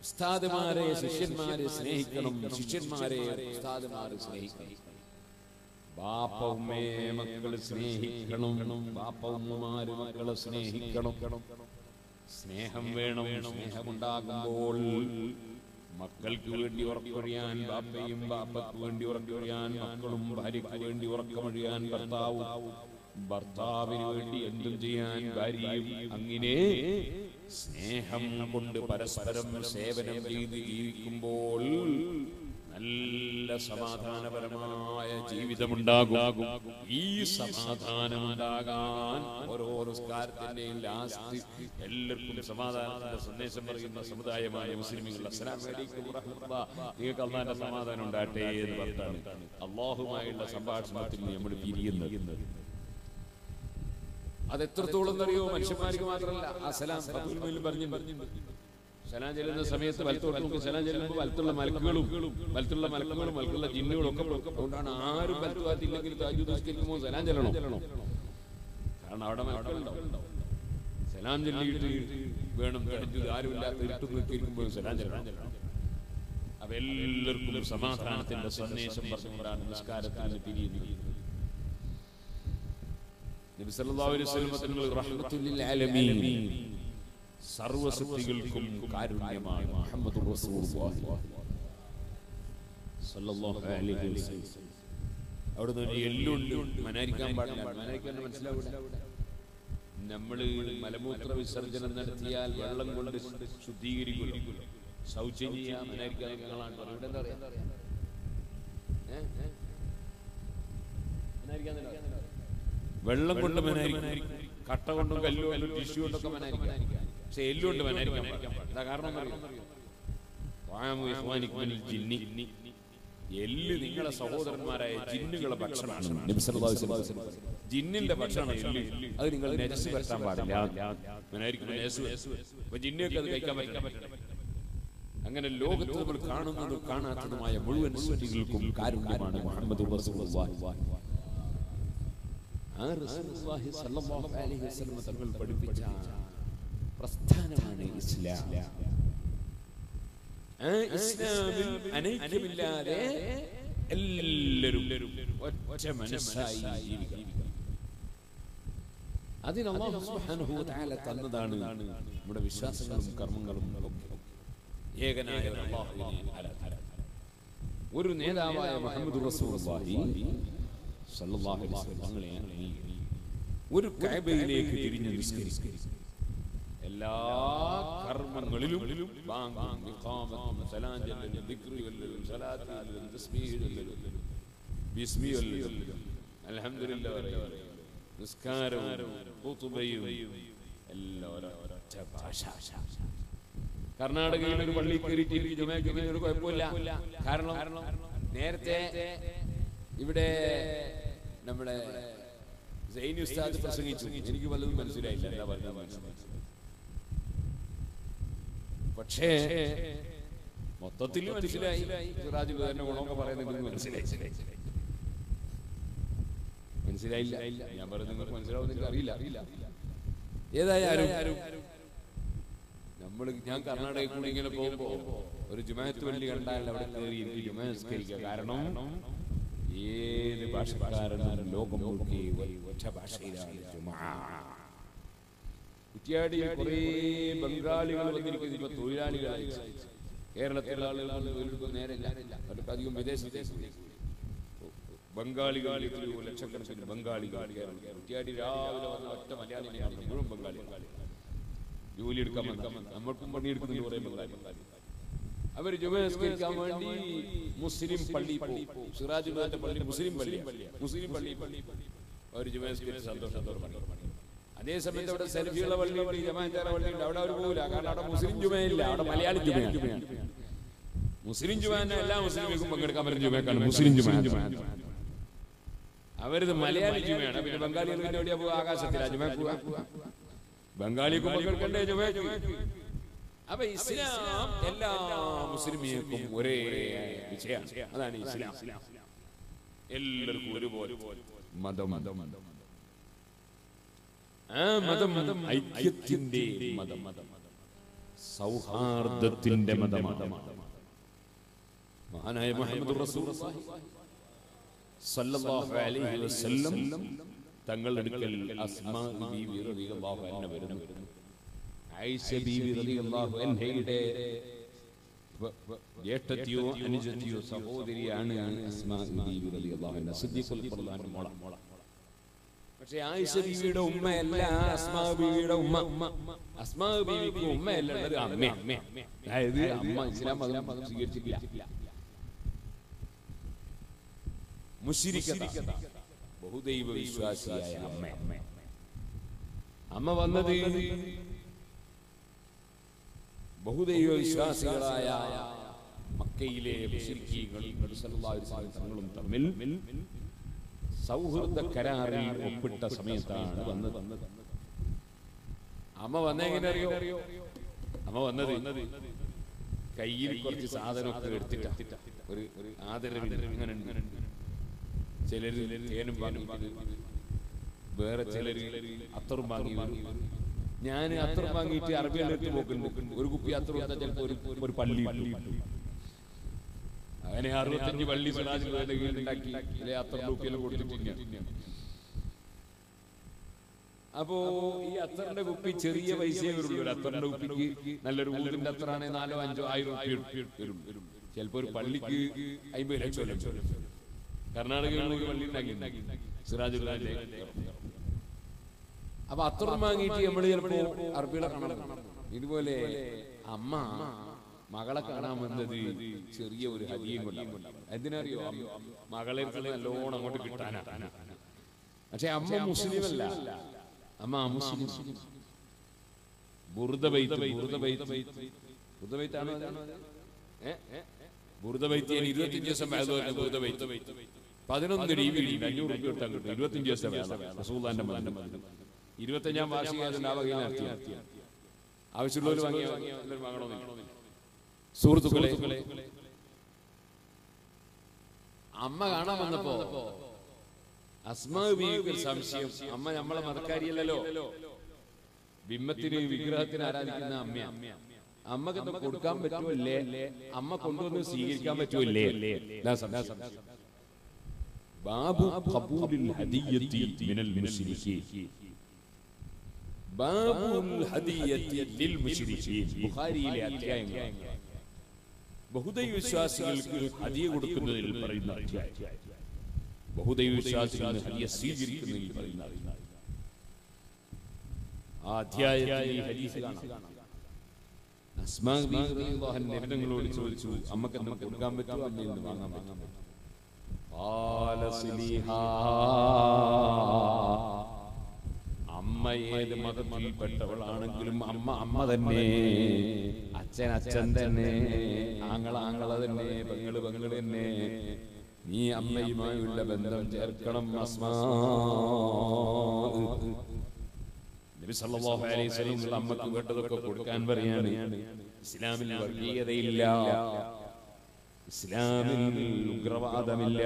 ഉസ്താദുമാരെ ശിഷ്യന്മാരെ സ്നേഹിക്കണം ശിഷ്യന്മാരെ ഉസ്താദുമാരെ സ്നേഹിക്കണം ബാപ്പ ഉമ്മയെ മക്കൾ സ്നേഹിക്കണം ബാപ്പ ഉമ്മമാര് മക്കളെ സ്നേഹിക്കണം സ്നേഹം വേണം സ്നേഹമുണ്ടാകുമ്പോൾ മക്കൾക്ക് വേണ്ടി ഉറക്കൊഴിയാൻ ബാപ്പയും ബാപ്പയ്ക്ക് വേണ്ടി ഉറക്കൊഴിയാൻ മക്കളും ഭാര്യയ്ക്ക് വേണ്ടി ഉറക്കമൊഴിയാൻ ഭർത്താവും ഭർത്താവിന് വേണ്ടി എന്തും ചെയ്യാൻ ഭാര്യയും അങ്ങനെ സ്നേഹം കൊണ്ട് പരസ്പരം സേവനം ചെയ്ത് ജീവിക്കുമ്പോൾ നല്ല സമാധാനപരമായ ജീവിതമുണ്ടാകും ഈ സമാധാനം ഉണ്ടാകാൻ ഓരോ നിസ്കാരത്തിന്റെയും ലാസ്റ്റ് എല്ലാവർക്കും സമാധാനത്തിന്റെ സന്ദേശം പറയുന്ന സമുദായമായ മുസ്ലിമുകൾ അസ്സലാമു അലൈക്കും വറഹ്മത്തുള്ളാഹ്. നിങ്ങൾക്ക് അള്ളാന്റെ സമാധാനം ഉണ്ടാകട്ടെ എന്ന് പറഞ്ഞാണ് അള്ളാഹുമായുള്ള സംഭാഷണത്തിൽ നമ്മൾ പിരിയുന്നത് അത് എത്രത്തോളം അറിയോ മനുഷ്യന്മാർക്ക് മാത്രമല്ല ആ സലാം ഫത്തുൽ പറഞ്ഞു സലാം ചെല്ലുന്ന സമയത്ത് വലത്തോട്ട് നോക്കി സലാം ചെല്ലുമ്പോൾ വലത്തുള്ള മലക്കുകളും വലത്തുള്ള മലക്കുകളും വലത്തുള്ള ജിന്നുകളും ഒക്കെ പോകും. അതുകൊണ്ടാണ് ആരും വലത്തു ഭാഗത്തില്ലെങ്കിൽ താജു നിസ്കരിക്കുമ്പോൾ സലാം ചെല്ലണം കാരണം അവിടെ മലക്കുകളുണ്ടാവും സലാം ചൊല്ലിയിട്ട് വേണം തടഞ്ഞു ആരുമില്ലാത്ത ഇരുട്ട് നോക്കിയിരിക്കുമ്പോൾ സലാം ചെല്ലണം അപ്പൊ എല്ലാവർക്കും സമാധാനത്തിന്റെ സന്ദേശം പറഞ്ഞുകൊണ്ടാണ് നിസ്കാരത്തിൽ നിന്ന് പിരിയുന്നത് നബി സല്ലല്ലാഹു അലൈഹി വസല്ലം തങ്ങൾ റഹ്മത്തുൽ ലിൽ ആലമീൻ സർവസൃഷ്ടികൾക്കും കാരുണ്യമാണ് മുഹമ്മദുർ റസൂലുള്ളാഹി സല്ലല്ലാഹു അലൈഹി വസല്ലം അവിടെ നിന്ന് എല്ലുണ്ട് മനാരിക്കാൻ പാടില്ല മനാരിക്കാൻ മനസ്സിലാവില്ല നമ്മള് മലമൂത്ര വിസർജനം നടത്തിയാൽ വെള്ളം കൊണ്ട് ശുദ്ധീകരിക്കുന്നു ശൗചം ചെയ്യാൻ മനാരിക്കാൻ നിങ്ങളാണ് ഇവിടെ എന്താ പറയാ ഏ? ഏ? മനാരിക്കാൻ തന്നെ പറയാ. വെള്ളം കൊണ്ട് മനാരിക്കും കട്ട കൊണ്ടും കല്ലു കൊണ്ടും ടിഷ്യൂ കൊണ്ടൊക്കെ മനാരിക്കാം പക്ഷെ എല്ലുകൊണ്ട് മനാരിക്കാൻ പാടില്ല എന്താ കാരണം എന്നറിയോ? ത്വാമു ഇഖ്വാനിക്കുമിൽ ജിന്നി. എല്ല് നിങ്ങളെ സഹോദരന്മാരായ ജിന്നുകളെ ഭക്ഷണമാണ് നബി സല്ലല്ലാഹു അലൈഹി വസല്ലം. ജിന്നിന്റെ ഭക്ഷണം എല്ല് അത് നിങ്ങൾ നെജസ് പറ്റാൻ പാടില്ല മനാരിക്കുമ്പോൾ നെജസ് അപ്പൊ ജിന്നൊക്കെ അത് കഴിക്കാൻ പറ്റില്ല അങ്ങനെ ലോകത്ത് നമ്മൾ കാണുന്നതും കാണാത്തതുമായ മുഴുവൻ സൃഷ്ടികൾക്കും കാരുണ്യമാണ് മുഹമ്മദ് റസൂലുള്ളാഹി ആ റസൂലുള്ളാഹി സ്വല്ലല്ലാഹു അലൈഹി വസല്ലം തങ്ങൾ പഠിപ്പിച്ച പ്രസ്ഥാനമാണ് ഇസ്ലാം ആ ഇസ്ലാമിൽ അനൈക്യമില്ലാതെ എല്ലാവരും ഒറ്റ മനസ്സായി ജീവിക്കണം അതിന് അല്ലാഹു സുബ്ഹാനഹു വ തആല തന്നതാണ് നമ്മുടെ വിശ്വാസങ്ങളും കർമ്മങ്ങളും ഒക്കെ ഏകനായ ഒരു അല്ലാഹുവിനെ ആരാധന ഒരു നേതാവായ മുഹമ്മദ് റസൂലുള്ളാഹി സല്ലല്ലാഹു അലൈഹി വസല്ലം തങ്ങളെ അംഗീകരിച്ചു. ഒരു കഅബയിലേക്ക് തിരിഞ്ഞു നിസ്കരിക്കും എല്ലാ കർമ്മങ്ങളിലും ബാങ്കും ഇഖാമത്തും സലാം ചൊല്ലലും ദിക്റ് ചൊല്ലലും സലാത്ത് ചൊല്ലലും തസ്ബീഹ് ചൊല്ലലും ബിസ്മി ചൊല്ലലും അൽഹംദുലില്ലാഹ് പറയലും നിസ്കാരവും ഖുതുബയും എല്ലാം ഒരൊറ്റ ഭാഷ കർണാടകയിൽ ഒരു പള്ളി കയറിയിട്ട് എനിക്ക് ജുമയ്ക്ക് ഒരു കുഴപ്പമില്ല കാരണം നേരത്തെ ഇവിടെ നമ്മുടെ സൈനി ഉസ്താദ് പ്രസംഗിച്ചു എനിക്ക് വല്ലതും മനസ്സിലായില്ല എന്താ പറഞ്ഞത് മനസ്സിലായി പക്ഷേ മൊത്തത്തിൽ മനസ്സിലായി സിറാജുൽ തന്നെ ഗുണമൊക്കെ പറയുന്നത് മനസ്സിലായി മനസ്സിലായില്ല ഞാൻ പറയുന്നത് നിങ്ങൾക്ക് മനസ്സിലാവുന്ന എനിക്ക് അറിയില്ല അറിയില്ല ഏതായാലും നമ്മൾ ഞാൻ കർണാടകയിൽ കൂടി ഇങ്ങനെ പോകുമ്പോ ഒരു ജുമാഅത്ത് പള്ളി കണ്ടാൽ അവിടെ കയറി എനിക്ക് ജുമാ നിസ്കരിക്കുക കാരണം ഏത് ഭാഷക്കാരനും ലോകം മുഴുക്കി ഒറ്റ ഭാഷയിലാണ് ജുമാ കുറ്റിയാടിയിൽ കുറേ ബംഗാളികൾ വന്നിരിക്കുന്നു ഇപ്പൊ തൊഴിലാളികളായി കേരളത്തിലെ ആളുകൾ തൊഴിലെടുക്കുന്ന നേരമില്ല അവർക്ക് അധികം വിദേശത്തേക്ക് ബംഗാളികൾ എത്രയോ ലക്ഷക്കണക്കിന് ബംഗാളികൾ കേരളത്തിൽ കുറ്റിയാടി രാവിലെ വന്ന ഒറ്റ മലയാളികളാണ് മുഴുവൻ ബംഗാളികൾ ജോലി എടുക്കാൻ വന്ന നമ്മൾക്കും പണിയെടുക്കുന്ന കുറെ ബംഗാളി അവർ ജുമസ്കരിക്കാൻ വേണ്ടി മുസ്ലിം പള്ളി പോകും സിറാജുദ്ദൗലത്തെ പള്ളി മുസ്ലിം പള്ളി മുസ്ലിം പള്ളി അവർ ജുമസ്കരിച്ച് സന്തോഷത്തോടെ പണി അതേ സമയത്ത് അവിടെ സെൽഫിയുള്ള പള്ളിയുണ്ട് ജമാഅത്താര പള്ളിയുണ്ട് അവിടെ അവർ പോകില്ല കാരണം അവിടെ മുസ്ലിം ജുമയില്ല അവിടെ മലയാളി ജുമയാണ് മുസ്ലിം ജുമാനെ എല്ലാ മുസ്ലിംകൾക്കും പങ്കെടുക്കാൻ പറ്റുന്ന ജുമക്കാണ് മുസ്ലിം ജുമാ അവരത് മലയാളി ജുമയാണ് പിന്നെ ബംഗാളികൾ പിന്നെ എവിടെയാ പോകുക ആകാശത്തിലാ ജുമ പോവുക ബംഗാളിക്കും പങ്കെടുക്കണ്ടേ ജുമയ്ക്ക് അപ്പൊ ഇസ്ലാം എല്ലാ മുസ്ലിമിയർക്കും ഒരേ വിഷയമാണ് അതാണ് ഇസ്ലാം എല്ലാവർക്കും ഒരുപോലെ മതം മതം ആ മതം ഐക്യത്തിന്റെ മതം സൗഹാർദ്ദത്തിന്റെ മതമാണ് മഹാനായ മുഹമ്മദ് റസൂൽ സല്ലല്ലാഹു അലൈഹി വസല്ലം തങ്ങളുടെ അടുക്കൽ അസ്മാ ബീവി റളിയല്ലാഹു അൻഹ വരുന്നു ആയിഷ ബീവി റളിയല്ലാഹു അൻഹയുടെ വ- വ- ജ്യേഷ്ഠത്തിയോ അനുജത്തിയോ സഹോദരിയാണ് അസ്മാ ബീവി റളിയല്ലാഹു അൻഹ സിദ്ദീഖുൽ ഖുർആൻ മോള പക്ഷേ ആയിഷ ബീവിയുടെ ഉമ്മയല്ല അസ്മാ ബീവിയുടെ ഉമ്മ അസ്മാ ബീവിക്ക് ഉമ്മയല്ല ഉള്ളത് അമ്മ അതായത് അമ്മ ഇസ്ലാം മതം മതം സ്വീകരിച്ചിട്ടില്ല മുഷിരിക്കത ബഹുദൈവ വിശ്വാസിയായ അമ്മ അമ്മ വന്നത് ബഹുദൈവ വിശ്വാസികളായ മക്കയിലെ മുശ്രിക്കീങ്ങൾ നബി സല്ലല്ലാഹു അലൈഹി വസല്ലം തങ്ങളും തമ്മിൽ സൗഹൃദ കരാറിൽ ഒപ്പിട്ട സമയത്താണ് വന്നത് അമ്മ വന്നെങ്ങനെ അറിയോ അമ്മ വന്നത് കയ്യിൽ കുറച്ച് സാധനമൊക്കെ എടുത്തിട്ട ഒരു ഒരു ആദരവിന് ഇങ്ങനെ ഉണ്ട്. ചിലര് തേനും വാങ്ങിയിട്ട് വേറെ ചിലര് അത്തറും വാങ്ങി വരും. ഞാൻ അത്തറും വാങ്ങിയിട്ട് അറബിയുടെ അടുത്ത് പോക്കുന്നുണ്ട് ഒരു കുപ്പി അത്തറും കൊടുത്താൽ ചിലപ്പോ ഒരു ഒരു പള്ളി കിട്ടും. അങ്ങനെ അറുപത്തഞ്ച് പള്ളി സിറാജിൽ വേണ്ട കീഴുണ്ടാക്കി ഇല്ലേ അത്തറിന്റെ കുപ്പിയെല്ലാം കൊടുത്തിട്ടില്ല അപ്പോ ഈ അത്തറിന്റെ കുപ്പി ചെറിയ പൈസയെ വരുള്ളൂ ഒരു അത്തറിന്റെ കുപ്പിക്ക് നല്ലൊരു ഊതിന്റെ അത്തറാണെ നാലോ അഞ്ചോ ആയിരം റുപ്യ വരും ചിലപ്പോ ഒരു പള്ളിക്ക് അമ്പത് ലക്ഷം ലക്ഷം കർണാടകയിൽ ഒരു പള്ളി ഉണ്ടാക്കി സിറാജുല്ലാന്റെ അപ്പൊ അത്തറും വാങ്ങിയിട്ട് നമ്മൾ ചിലപ്പോ അറബികളെ കാണാം ഇതുപോലെ അമ്മ മകളെ കാണാൻ വന്നത് ചെറിയ ഒരു ഹരിയും കൊണ്ടാണ് എന്തിനറിയോ മകളെ അടുത്ത് നല്ലോണം അങ്ങോട്ട് കിട്ടാനാണ് പക്ഷെ അമ്മ മുസ്ലിം അല്ല അമ്മ മുസ്ലിം ബുർദബൈത്ത് ബുർദബൈത്ത് ബുർദബൈത്താണോ അത്? ഏ? ബുർദബൈത്ത് ഞാൻ ഇരുപത്തിയഞ്ച് ദിവസം വേദം ബുർദബൈത്ത് പതിനൊന്ന് ഡി വി ഡി അഞ്ഞൂറ് രൂപ ഇട്ടാൽ കിട്ടും ഇരുപത്തിയഞ്ച് ദിവസം വേദം റസൂല്ലാന്റെ മതം ഇരുപത്തഞ്ചാം വാർഷികമായതുകൊണ്ട് ആ വകയിൽ നടത്തിയ ആവശ്യമുള്ളവർ വാങ്ങിയ എല്ലാവരും വാങ്ങണമെന്നില്ല സുഹൃത്തുക്കളെ അമ്മ കാണാൻ വന്നപ്പോ അസ്മാ ബീവിക്ക് ഒരു സംശയം അമ്മ നമ്മളെ മതക്കാരിയല്ലല്ലോ ബിംബത്തിന് വിഗ്രഹത്തിന് ആരാധിക്കുന്ന അമ്മ അമ്മക്ക് എന്താ കൊടുക്കാൻ പറ്റുമല്ലേ അമ്മ കൊണ്ടുവന്ന് സ്വീകരിക്കാൻ പറ്റുമല്ലേ ഇതാ സംശയം. ബാബു ഖബൂലിൽ ഹദിയത്തി മിനൽ മുശ്രിക്കീൻ ബാബുൽ ഹദിയത്തി ലിൽ മുശ്രിക്കീൻ ബുഖാരിയിലെ അധ്യായങ്ങൾ ബഹുദൈവ വിശ്വാസികൾക്ക് ഹദിയ കൊടുക്കുന്നതിൽ പറയുന്ന അധ്യായം ബഹുദൈവ വിശ്വാസികൾ ഹദിയ സ്വീകരിക്കുന്നതിൽ പറയുന്ന അധ്യായം. ആ അധ്യായത്തിൽ ഈ ഹദീസ് കാണാം അസ്മാ ബീവി റളിയല്ലാഹു അൻഹ നബിതങ്ങളോട് ചോദിച്ചു അമ്മക്ക് എന്തെങ്കിലും കൊടുക്കാൻ പറ്റുമോ അമ്മയിൽ നിന്ന് വാങ്ങാൻ പറ്റുമോ قال صليها അമ്മ ഏത് മതത്തിൽപ്പെട്ടവളാണെങ്കിലും അമ്മ അമ്മ തന്നെ അച്ഛൻ അച്ഛൻ തന്നെ ആങ്ങള ആങ്ങള തന്നെ പെങ്ങള് പെങ്ങള് തന്നെ നീ അമ്മയുമായുള്ള ബന്ധം ചേർക്കണം അസ്മാ നബി സല്ലല്ലാഹു അലൈഹി വസല്ലം അമ്മക്ക് വേണ്ടതൊക്കെ കൊടുക്കാൻ പറയാണ് ഇസ്ലാമിൽ വർഗീയതയില്ല ഇസ്ലാമിൽ ഉഗ്രവാദമില്ല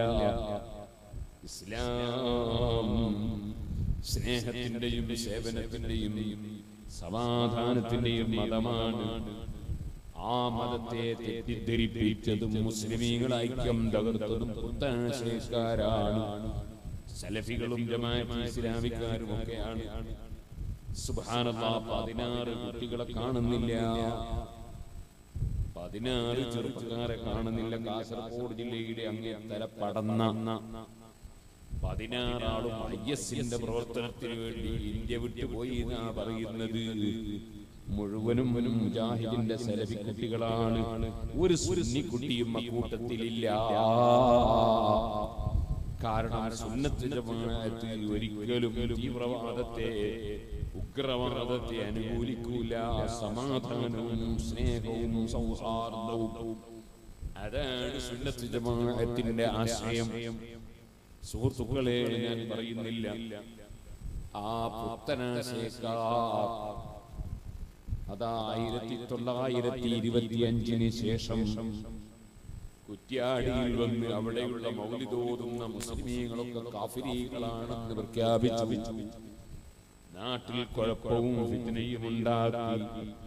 ഇസ്ലാം സ്നേഹത്തിന്റെയും സേവനത്തിന്റെയും സമാധാനത്തിന്റെയും മതമാണ് ആ മതത്തെ തെറ്റിദ്ധരിപ്പിച്ചതും മുസ്ലിമീങ്ങൾ ഐക്യം തകർത്തതും പുത്താശയക്കാരാണ് സലഫികളും ജമാഅത്ത് ഇസ്ലാമിക്കാരും ഒക്കെയാണ് സുബ്ഹാനല്ലാ പതിനാറ് കുട്ടികളെ കാണുന്നില്ല പതിനാറ് ചെറുപ്പക്കാരെ കാണുന്നില്ല കാസർഗോഡ് ജില്ലയുടെ അങ്ങേ തല പടന്ന പതിനാറാളും ഐ എസിന്റെ പ്രവർത്തനത്തിന് വേണ്ടി ഇന്ത്യ വിട്ടുപോയി എന്നാ പറയുന്നത് മുഴുവനും മുജാഹിദിന്റെ സലഫി കുട്ടികളാണ് ഒരു സുന്നി കുട്ടിയും അക്കൂട്ടത്തിലില്ല കാരണം സുന്നത്തിന്റെ ജമാഅത്ത് ഒരിക്കലും തീവ്രവാദത്തെ ഉഗ്രവാദത്തെ അനുകൂലിക്കൂല സമാധാനവും സ്നേഹവും സൗഹാർദ്ദവും അതാണ് സുന്നത്ത് ജമാഅത്തിന്റെ ആശയം സുഹൃത്തുക്കളെ ഞാൻ പറയുന്നില്ല ആ പുത്തനാശയക്കാർ അതാ ആയിരത്തി തൊള്ളായിരത്തി ഇരുപത്തി അഞ്ചിന് ശേഷം കുറ്റ്യാടിയിൽ വന്ന് അവിടെയുള്ള മൗലിതോതുന്ന മുസ്ലിമീങ്ങളൊക്കെ കാഫിരീകളാണെന്ന് പ്രഖ്യാപിച്ചു നാട്ടിൽ കുഴപ്പവും ഫിത്നയും ഉണ്ടാക്കി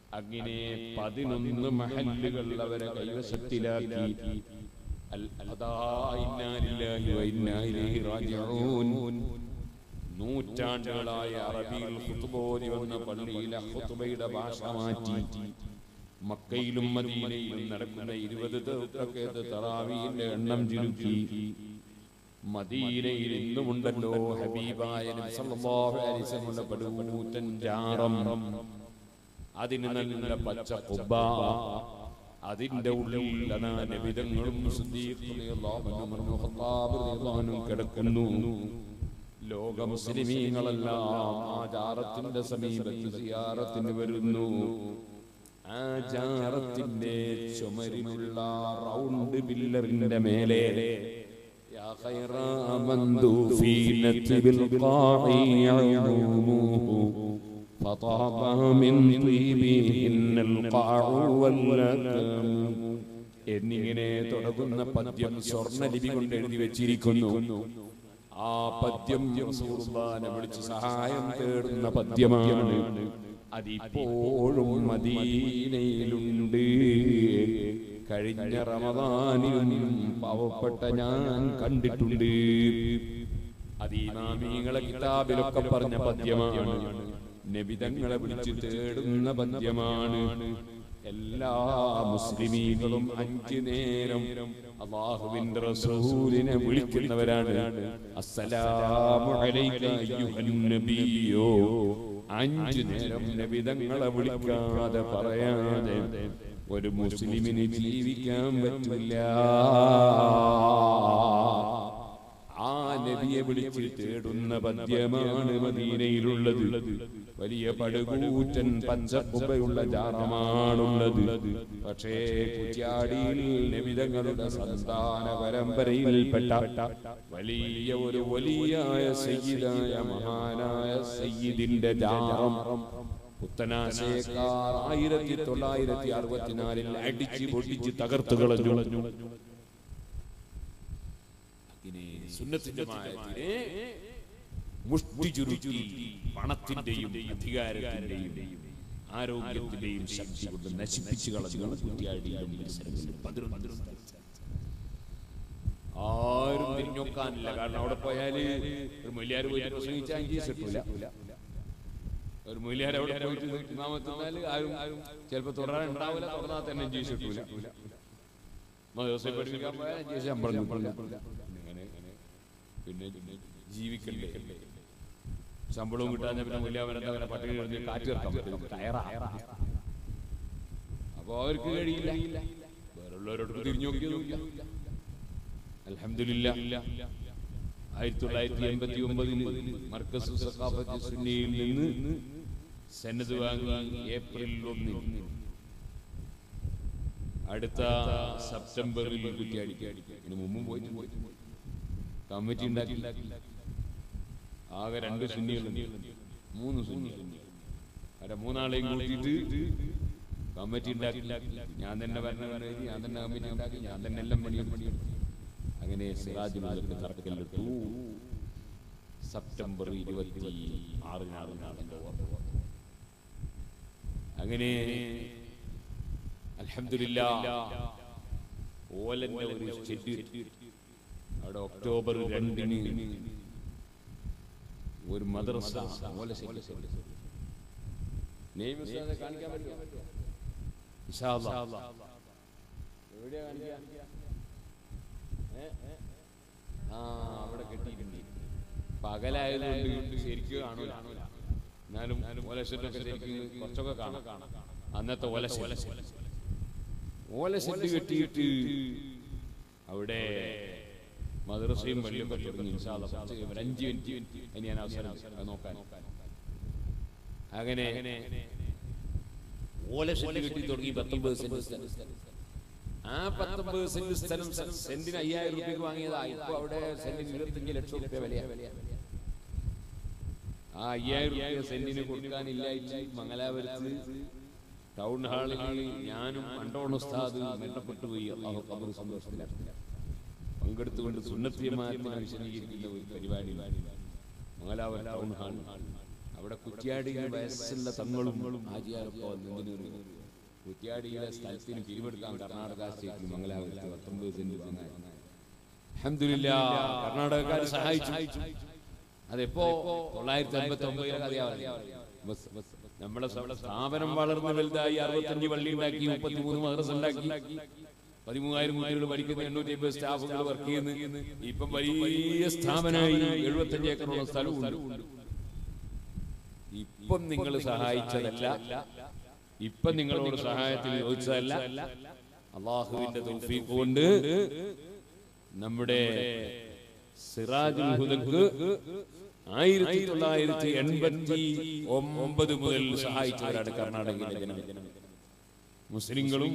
അങ്ങനെ പതിനൊന്ന് മഹല്ലുകൾ അവരെ കൈവശത്തിലാക്കി അൽ- അതാ ഇന്നാ ലില്ലാഹി വ ഇന്നാ ഇലൈഹി റാജിഊൻ. നൂറ്റാണ്ടുകളായ അറബിയിൽ ഖുത്ബോധി വന്ന പള്ളിയിലെ ഖുത്ബയുടെ ഭാഷ മാറ്റി മക്കയിലും മദീനയിലും നടക്കുന്ന ഇരുപത് ദിവസത്തേക്ക് തറാവീന്റെ എണ്ണം ചുരുക്കി മദീനയിൽ ഇന്നുമുണ്ടല്ലോ ഹബീബായ നബി സല്ലല്ലാഹു അലൈഹി വസല്ലമയുടെ പടുകൂറ്റൻ ജാറം അതിന് നല്ല പച്ച കുബ്ബ അതിന്റെ ഉള്ളിൽ അതാ നബിതങ്ങളും സിദ്ദീഖ് റളിയല്ലാഹു അൻഹു, ഉമർ ഇബ്നുൽ ഖത്താബ് റളിയല്ലാഹു അൻഹു കിടക്കുന്നു ലോക മുസ്ലിമീങ്ങളെല്ലാം ആ ജാറത്തിന്റെ സമീപത്ത് സിയാറത്തിന് വരുന്നു ആ ജാറത്തിന്റെ ചുമരിലുള്ള റൗണ്ട് പില്ലറിന്റെ മേലെ يا خير من دفينت بالقاع عمومه فطاب من طيبهن القاع واللكم എന്നിങ്ങനെ തുടങ്ങുന്ന പദ്യം സ്വർണ്ണലിപി കൊണ്ട് എഴുതി വെച്ചിരിക്കുന്നു ആ പദ്യം റസൂലുള്ളാഹിനെ വിളിച്ച് സഹായം തേടുന്ന പദ്യമാണ് അതിപ്പോഴും മദീനയിലുണ്ട് കഴിഞ്ഞ റമദാനിലും പാവപ്പെട്ട ഞാൻ കണ്ടിട്ടുണ്ട് അത് ഈ നാമീങ്ങളെ കിതാബിലൊക്കെ പറഞ്ഞ പദ്യമാണ് നബിതങ്ങളെ വിളിച്ച് തേടുന്ന പദ്യമാണ് എല്ലാ മുസ്ലിമീങ്ങളും അഞ്ചു നേരം അള്ളാഹുവിന്റെ റസൂലിനെ വിളിക്കുന്നവരാണ് അസ്സലാമു അലൈക അയ്യുഹൻ നബിയോ അഞ്ചു നേരം നബിതങ്ങളെ വിളിക്കാതെ പറയാതെ ഒരു മുസ്ലിമിന് ജീവിക്കാൻ പറ്റില്ല ആ നബിയെ വിളിച്ച് തേടുന്ന പദ്യമാണ് മദീനയിലുള്ളത് വലിയ പടുകൂറ്റൻ പഞ്ചക്കുബയുള്ള ജാറമാണുള്ളത് പക്ഷേ കുറ്റ്യാടിയിൽ നബിതങ്ങളുടെ സന്താന പരമ്പരയിൽപ്പെട്ട വലിയ ഒരു വലിയായ സയ്യിദായ മഹാനായ സയ്യിദിന്റെ ജാറം പുത്തനാശയക്കാർ ആയിരത്തി തൊള്ളായിരത്തി അറുപത്തിനാലിൽ അടിച്ച് പൊട്ടിച്ച് തകർത്ത് കളഞ്ഞു അങ്ങനെ സുന്നത്തിന്റെ മായത്തിനെ മുഷ്ടി ചുരുക്കി പണത്തിന്റെയും അധികാരത്തിന്റെയും ആരോഗ്യത്തിന്റെയും ശക്തി കൊണ്ട് നശിപ്പിച്ചു കളഞ്ഞു കുറ്റിയാടിയിലും പരിസരങ്ങളിലും പതിനൊന്ന് സ്ഥലത്ത്. ആരും തിരിഞ്ഞോക്കാനില്ല കാരണം അവിടെ പോയാല് ഒരു മൊല്ലിയാർ പോയിട്ട് പ്രസംഗിച്ചാൽ അഞ്ചീസ് കിട്ടൂല ഒരു മൊല്ലിയാർ അവിടെ പോയിട്ട് ഇമാമത്തിന്നാല് ആരും ചിലപ്പോ തുടരാൻ ഉണ്ടാവില്ല തുടർന്നാൽ തന്നെ അഞ്ചീസ് കിട്ടൂല മദ്രസയിൽ പഠിപ്പിക്കാൻ പോയാൽ അഞ്ചീസ് ശമ്പളം കിട്ടൂല ഇങ്ങനെ പിന്നെ ജീവിക്കണ്ടേ ശമ്പളവും കിട്ടാൻ പിന്നെ മുല്ലാവനെന്താ അങ്ങനെ പട്ടിണി കിടന്ന് കാറ്റ് കിടക്കാൻ പറ്റും ടയറാ അപ്പൊ അവർക്ക് കഴിയില്ല വേറുള്ളവരോട് തിരിഞ്ഞു നോക്കിയതുമില്ല അൽഹംദുലില്ലാ ആയിരത്തി തൊള്ളായിരത്തി എൺപത്തി ഒമ്പതിൽ മർക്കസ് സഖാഫത്ത് സുന്നിയിൽ നിന്ന് സന്നദ്ധ വാങ്ങി ഏപ്രിൽ ഒന്നിന് അടുത്ത സെപ്റ്റംബറിൽ കുറ്റിയാടിക്കും ഇതിന് മുമ്പും പോയിട്ട് കമ്മിറ്റി ഉണ്ടാക്കി ആകെ രണ്ട് സുന്നികളുണ്ട് മൂന്ന് സുന്നി അവരെ മൂന്നാളെയും കൂട്ടിയിട്ട് കമ്മിറ്റി ഉണ്ടാക്കി ഞാൻ തന്നെ ഭരണം കഴിഞ്ഞ് ഞാൻ തന്നെ കമ്മിറ്റി ഉണ്ടാക്കി ഞാൻ തന്നെ എല്ലാം പണിയെടുത്തു അങ്ങനെ സിറാജുലൊക്കെ തറക്കല്ലിട്ടു സെപ്റ്റംബർ ഇരുപത്തി ആറിനാണ് എൻ്റെ ഓർമ്മ അങ്ങനെ അൽഹംദുലില്ലാ ഓലന്റെ ഒരു ഷെഡ് അവിടെ ഒക്ടോബർ രണ്ടിന് ഒരു മദ്രസ ഓല ഷെഡ് നെയ്മ് ഉസ്താദെ കാണിക്കാൻ പറ്റുമോ ഇൻഷാ അല്ലാ എവിടെയാ കാണിക്കുക ആ അവിടെ കെട്ടിയിട്ടുണ്ട് പകലായതുകൊണ്ട് ശരിക്കും കാണൂല എന്നാലും ഓലശെല്ലൊക്കെ ശരിക്കും കുറച്ചൊക്കെ കാണാം അന്നത്തെ ഓലശ ഓലശെല്ല് കെട്ടിയിട്ട് അവിടെ മദ്രസയും പള്ളിയൊക്കെ തുടങ്ങി ഇൻഷാ അല്ലാ. കുറച്ച് ഒരു അഞ്ച് മിനിറ്റ് ഇനി ഞാൻ അവസരം അത് നോക്കാൻ അങ്ങനെ ഓലശെല്ല് കെട്ടി തുടങ്ങി പത്തൊമ്പത് സെന്റ് സ്ഥലം ആ പത്തൊമ്പത് സെന്റ് സ്ഥലം സെ- സെന്റിന് അയ്യായിരം രൂപയ്ക്ക് വാങ്ങിയതാ ഇപ്പൊ അവിടെ സെന്റിന് ഇരുപത്തിയഞ്ച് ലക്ഷം രൂപ വിലയാ ആ അയ്യായിരം രൂപ സെന്റിന് കൊടുക്കാനില്ലായിട്ട് മംഗലാപുരത്ത് ടൗൺ ഹാളിൽ ഞാനും അണ്ടോൺ ഉസ്താദ് മരണപ്പെട്ടു പോയി അള്ളാഹു ഖബർ സന്തോഷത്തിലാണ് പങ്കെടുത്തുകൊണ്ട് സുന്നത്തിയമാരത്തിനെ വിശദീകരിക്കുന്ന ഒരു പരിപാടി മംഗലാപുരം ടൗൺ ഹാൾ അവിടെ കുറ്റിയാടിയിൽ വയസ്സുള്ള തങ്ങളും ആചാരപ്പോ വന്നതിന് കുറ്റിയാടിയിലെ സ്ഥലത്തിന് പിരിവെടുക്കാൻ കർണാടക സ്റ്റേറ്റിൽ മംഗലാപുരത്ത് പത്തൊമ്പത് സെന്റ് തന്നായി. അൽഹംദുലില്ലാ കർണാടകക്കാർ സഹായിച്ചു അതെപ്പോ തൊള്ളായിരത്തി അമ്പത്തി ഒമ്പതിലെ കഥയാണ് നമ്മുടെ സ- സ്ഥാപനം വളർന്ന് വലുതായി അറുപത്തഞ്ച് പള്ളി ഉണ്ടാക്കി മുപ്പത്തിമൂന്ന് മദ്രസ ഉണ്ടാക്കി പതിമൂവായിരം കുട്ടികൾ പഠിക്കുന്ന എണ്ണൂറ്റി അമ്പത് സ്റ്റാഫുകൾ വർക്ക് ചെയ്യുന്നു ഇപ്പം വലിയ സ്ഥാപനമായി എഴുപത്തഞ്ച് ഏക്കറുള്ള സ്ഥലവും ഉണ്ട്. ഇപ്പം നിങ്ങൾ സഹായിച്ചതല്ല ഇപ്പം നിങ്ങളോട് സഹായത്തിന് ചോദിച്ചതല്ല അള്ളാഹുവിന്റെ തൗഫീഖ് കൊണ്ട് നമ്മുടെ സിറാജുൽ ഹുദക്ക് ആയിരത്തി തൊള്ളായിരത്തി എൺപത്തി ഒമ്പത് മുതൽ സഹായിച്ചവരാണ് കർണാടകയിലെ ജനം മുസ്ലിങ്ങളും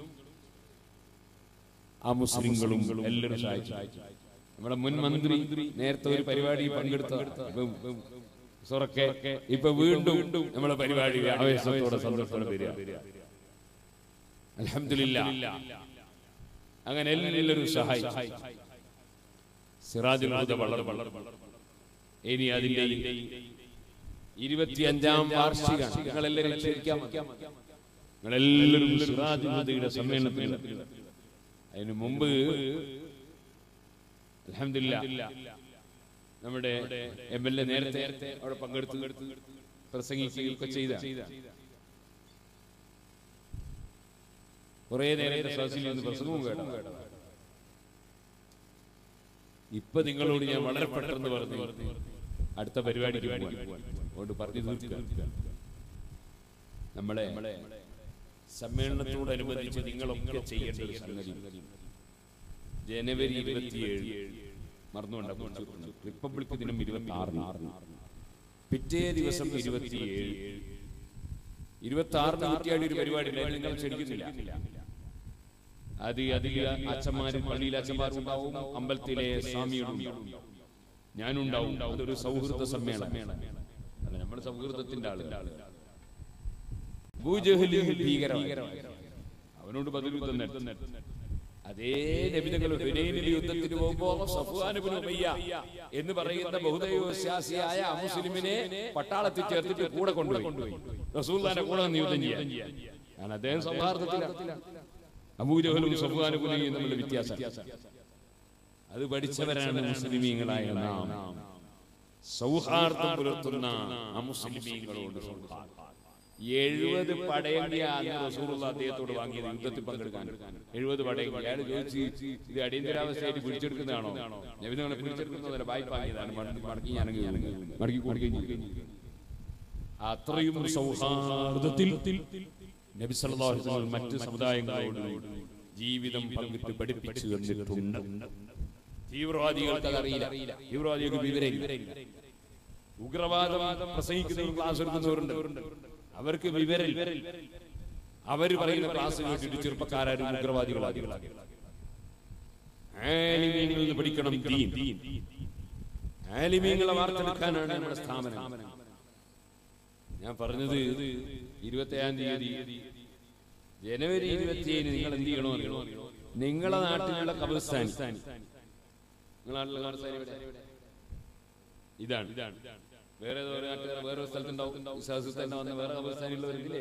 ആ മുസ്ലിങ്ങളും എല്ലാവരും സഹായിച്ചു നമ്മുടെ മുൻ മന്ത്രി നേരത്തെ ഒരു പരിപാടി പങ്കെടുത്ത സൊറക്കെ ഇപ്പൊ വീണ്ടും നമ്മളെ പരിപാടി ആവേശത്തോടെ സന്തോഷത്തോടെ വരിക അലഹമില്ല അങ്ങനെ എല്ലാവരും സഹായിച്ചു സിറാജുൽ ഹുദ വളരെ വളരെ ഇനി അതിന്റെ ഇരുപത്തിയഞ്ചാം വാർഷിക നിങ്ങളെല്ലാവരും ക്ഷണിക്കാൻ നിങ്ങളെല്ലാവരും സിറാജുൽ ഹുദയുടെ സമ്മേളനത്തിൽ അതിനു മുമ്പ് അൽഹംദുലില്ലാ നമ്മുടെ എം എൽ എ നേരത്തെ അവിടെ പങ്കെടുത്ത് പ്രസംഗിക്കുകയൊക്കെ ചെയ്ത കുറെ നേരത്തെ സദസ്സിൽ നിന്ന് പ്രസംഗവും കേട്ടു ഇപ്പൊ നിങ്ങളോട് ഞാൻ വളരെ പെട്ടെന്ന് പറഞ്ഞു അടുത്ത പരിപാടിക്ക് പോവാൻ. അതുകൊണ്ട് പറഞ്ഞു തീർക്കുക നമ്മളെ സമ്മേളനത്തോടനുബന്ധിച്ച് നിങ്ങളൊക്കെ ചെയ്യേണ്ട ഒരു സംഗതി ജനുവരി ഇരുപത്തിയേഴ് മറന്നുകൊണ്ട് റിപ്പബ്ലിക് ദിനം ഇരുപത്തി ആറിന് പിറ്റേ ദിവസം ഇരുപത്തിയേഴ് ഇരുപത്തി ആറിന് കുറ്റിയാടി ഒരു പരിപാടി ഉണ്ടായിരുന്നു. നിങ്ങൾ ക്ഷണിക്കുന്നില്ല അത് അതിൽ അച്ഛന്മാരും പള്ളിയിലെ അച്ഛന്മാരും ഉണ്ടാവും അമ്പലത്തിലെ സ്വാമികളും ഞാനുണ്ടാവും അതൊരു സൗഹൃദ സമ്മേളനം അല്ല നമ്മുടെ സൗഹൃദത്തിന്റെ ആള് ഭൂജഹലി ഭീകരമായി അവനോട് ബദൽ യുദ്ധം നടത്തി അതേ നബിതകൾ ഹുനൈനിൽ യുദ്ധത്തിന് പോകുമ്പോ സഫ്വാൻ ഇബ്നു ഉമയ്യ എന്ന് പറയുന്ന ബഹുദൈവ വിശ്വാസിയായ അമുസ്ലിമിനെ പട്ടാളത്തിൽ ചേർത്തിട്ട് കൂടെ കൊണ്ടുപോയി റസൂല്ലാന്റെ കൂടെ നിന്ന് യുദ്ധം ചെയ്യാൻ കാരണം അദ്ദേഹം സൗഹാർദ്ദത്തിലാണ് അബൂജഹലും സഫ്വാൻ കുലിയും തമ്മിലുള്ള വ്യത്യാസം അത് പഠിച്ചവരാണ് മുസ്ലിമീങ്ങളായ നാം സൗഹാർദ്ദം പുലർത്തുന്ന അമുസ്ലിമീങ്ങളോട് സൗഹാർദ്ദം എഴുപത് പടയങ്കി അന്ന് റസൂലുള്ള അദ്ദേഹത്തോട് വാങ്ങിയത് യുദ്ധത്തിൽ പങ്കെടുക്കാൻ എഴുപത് പടയങ്കി അയാൾ ചോദിച്ചു ഇത് അടിയന്തരാവസ്ഥയായിട്ട് പിടിച്ചെടുക്കുന്നതാണോ നബിതങ്ങളെ പിടിച്ചെടുക്കുന്നതല്ല വായ്പ വാങ്ങിയതാണ് മടക്കി മടക്കി ഞാനെങ്കിൽ മടക്കി കൊടുക്കുകയും ചെയ്യും അത്രയും സൗഹാർദ്ദത്തിൽ നബി സല്ലല്ലാഹു അലൈഹി വസല്ലം മറ്റ് സമുദായങ്ങളോട് ജീവിതം പങ്കിട്ട് പഠിപ്പിച്ചു തന്നിട്ടുണ്ട് തീവ്രവാദികൾക്ക് അതറിയില്ല തീവ്രവാദികൾക്ക് വിവരമില്ല ഉഗ്രവാദം പ്രസംഗിക്കുന്നവർ ക്ലാസ് എടുക്കുന്നവരുണ്ട് അവർക്ക് വിവരമില്ല അവര് പറയുന്ന ക്ലാസ് കേട്ടിട്ട് ചെറുപ്പക്കാരും ഉഗ്രവാദികളാകും ആലിമീങ്ങളിൽ നിന്ന് പഠിക്കണം ദീൻ ആലിമീങ്ങളെ വാർത്തെടുക്കാനാണ് നമ്മുടെ സ്ഥാപനം ഞാൻ പറഞ്ഞത് ഇരുപത്തേഴാം തീയതി ജനുവരി ഇരുപത്തിയേഴിന് നിങ്ങൾ എന്ത് ചെയ്യണോ അറിയണോ നിങ്ങളെ നാട്ടിലുള്ള കബർസ്ഥാൻ നിങ്ങളെ നാട്ടിലുള്ള കബർസ്ഥാൻ എവിടെ? ഇതാണ് ഇതാണ് വേറെ ഏതോ ഒരു നാട്ടിൽ വേറെ ഒരു സ്ഥലത്തുണ്ടാവും വിശ്വാസത്തിൽ തന്നെ വന്ന വേറെ കബർസ്ഥാനിലുള്ളവരില്ലേ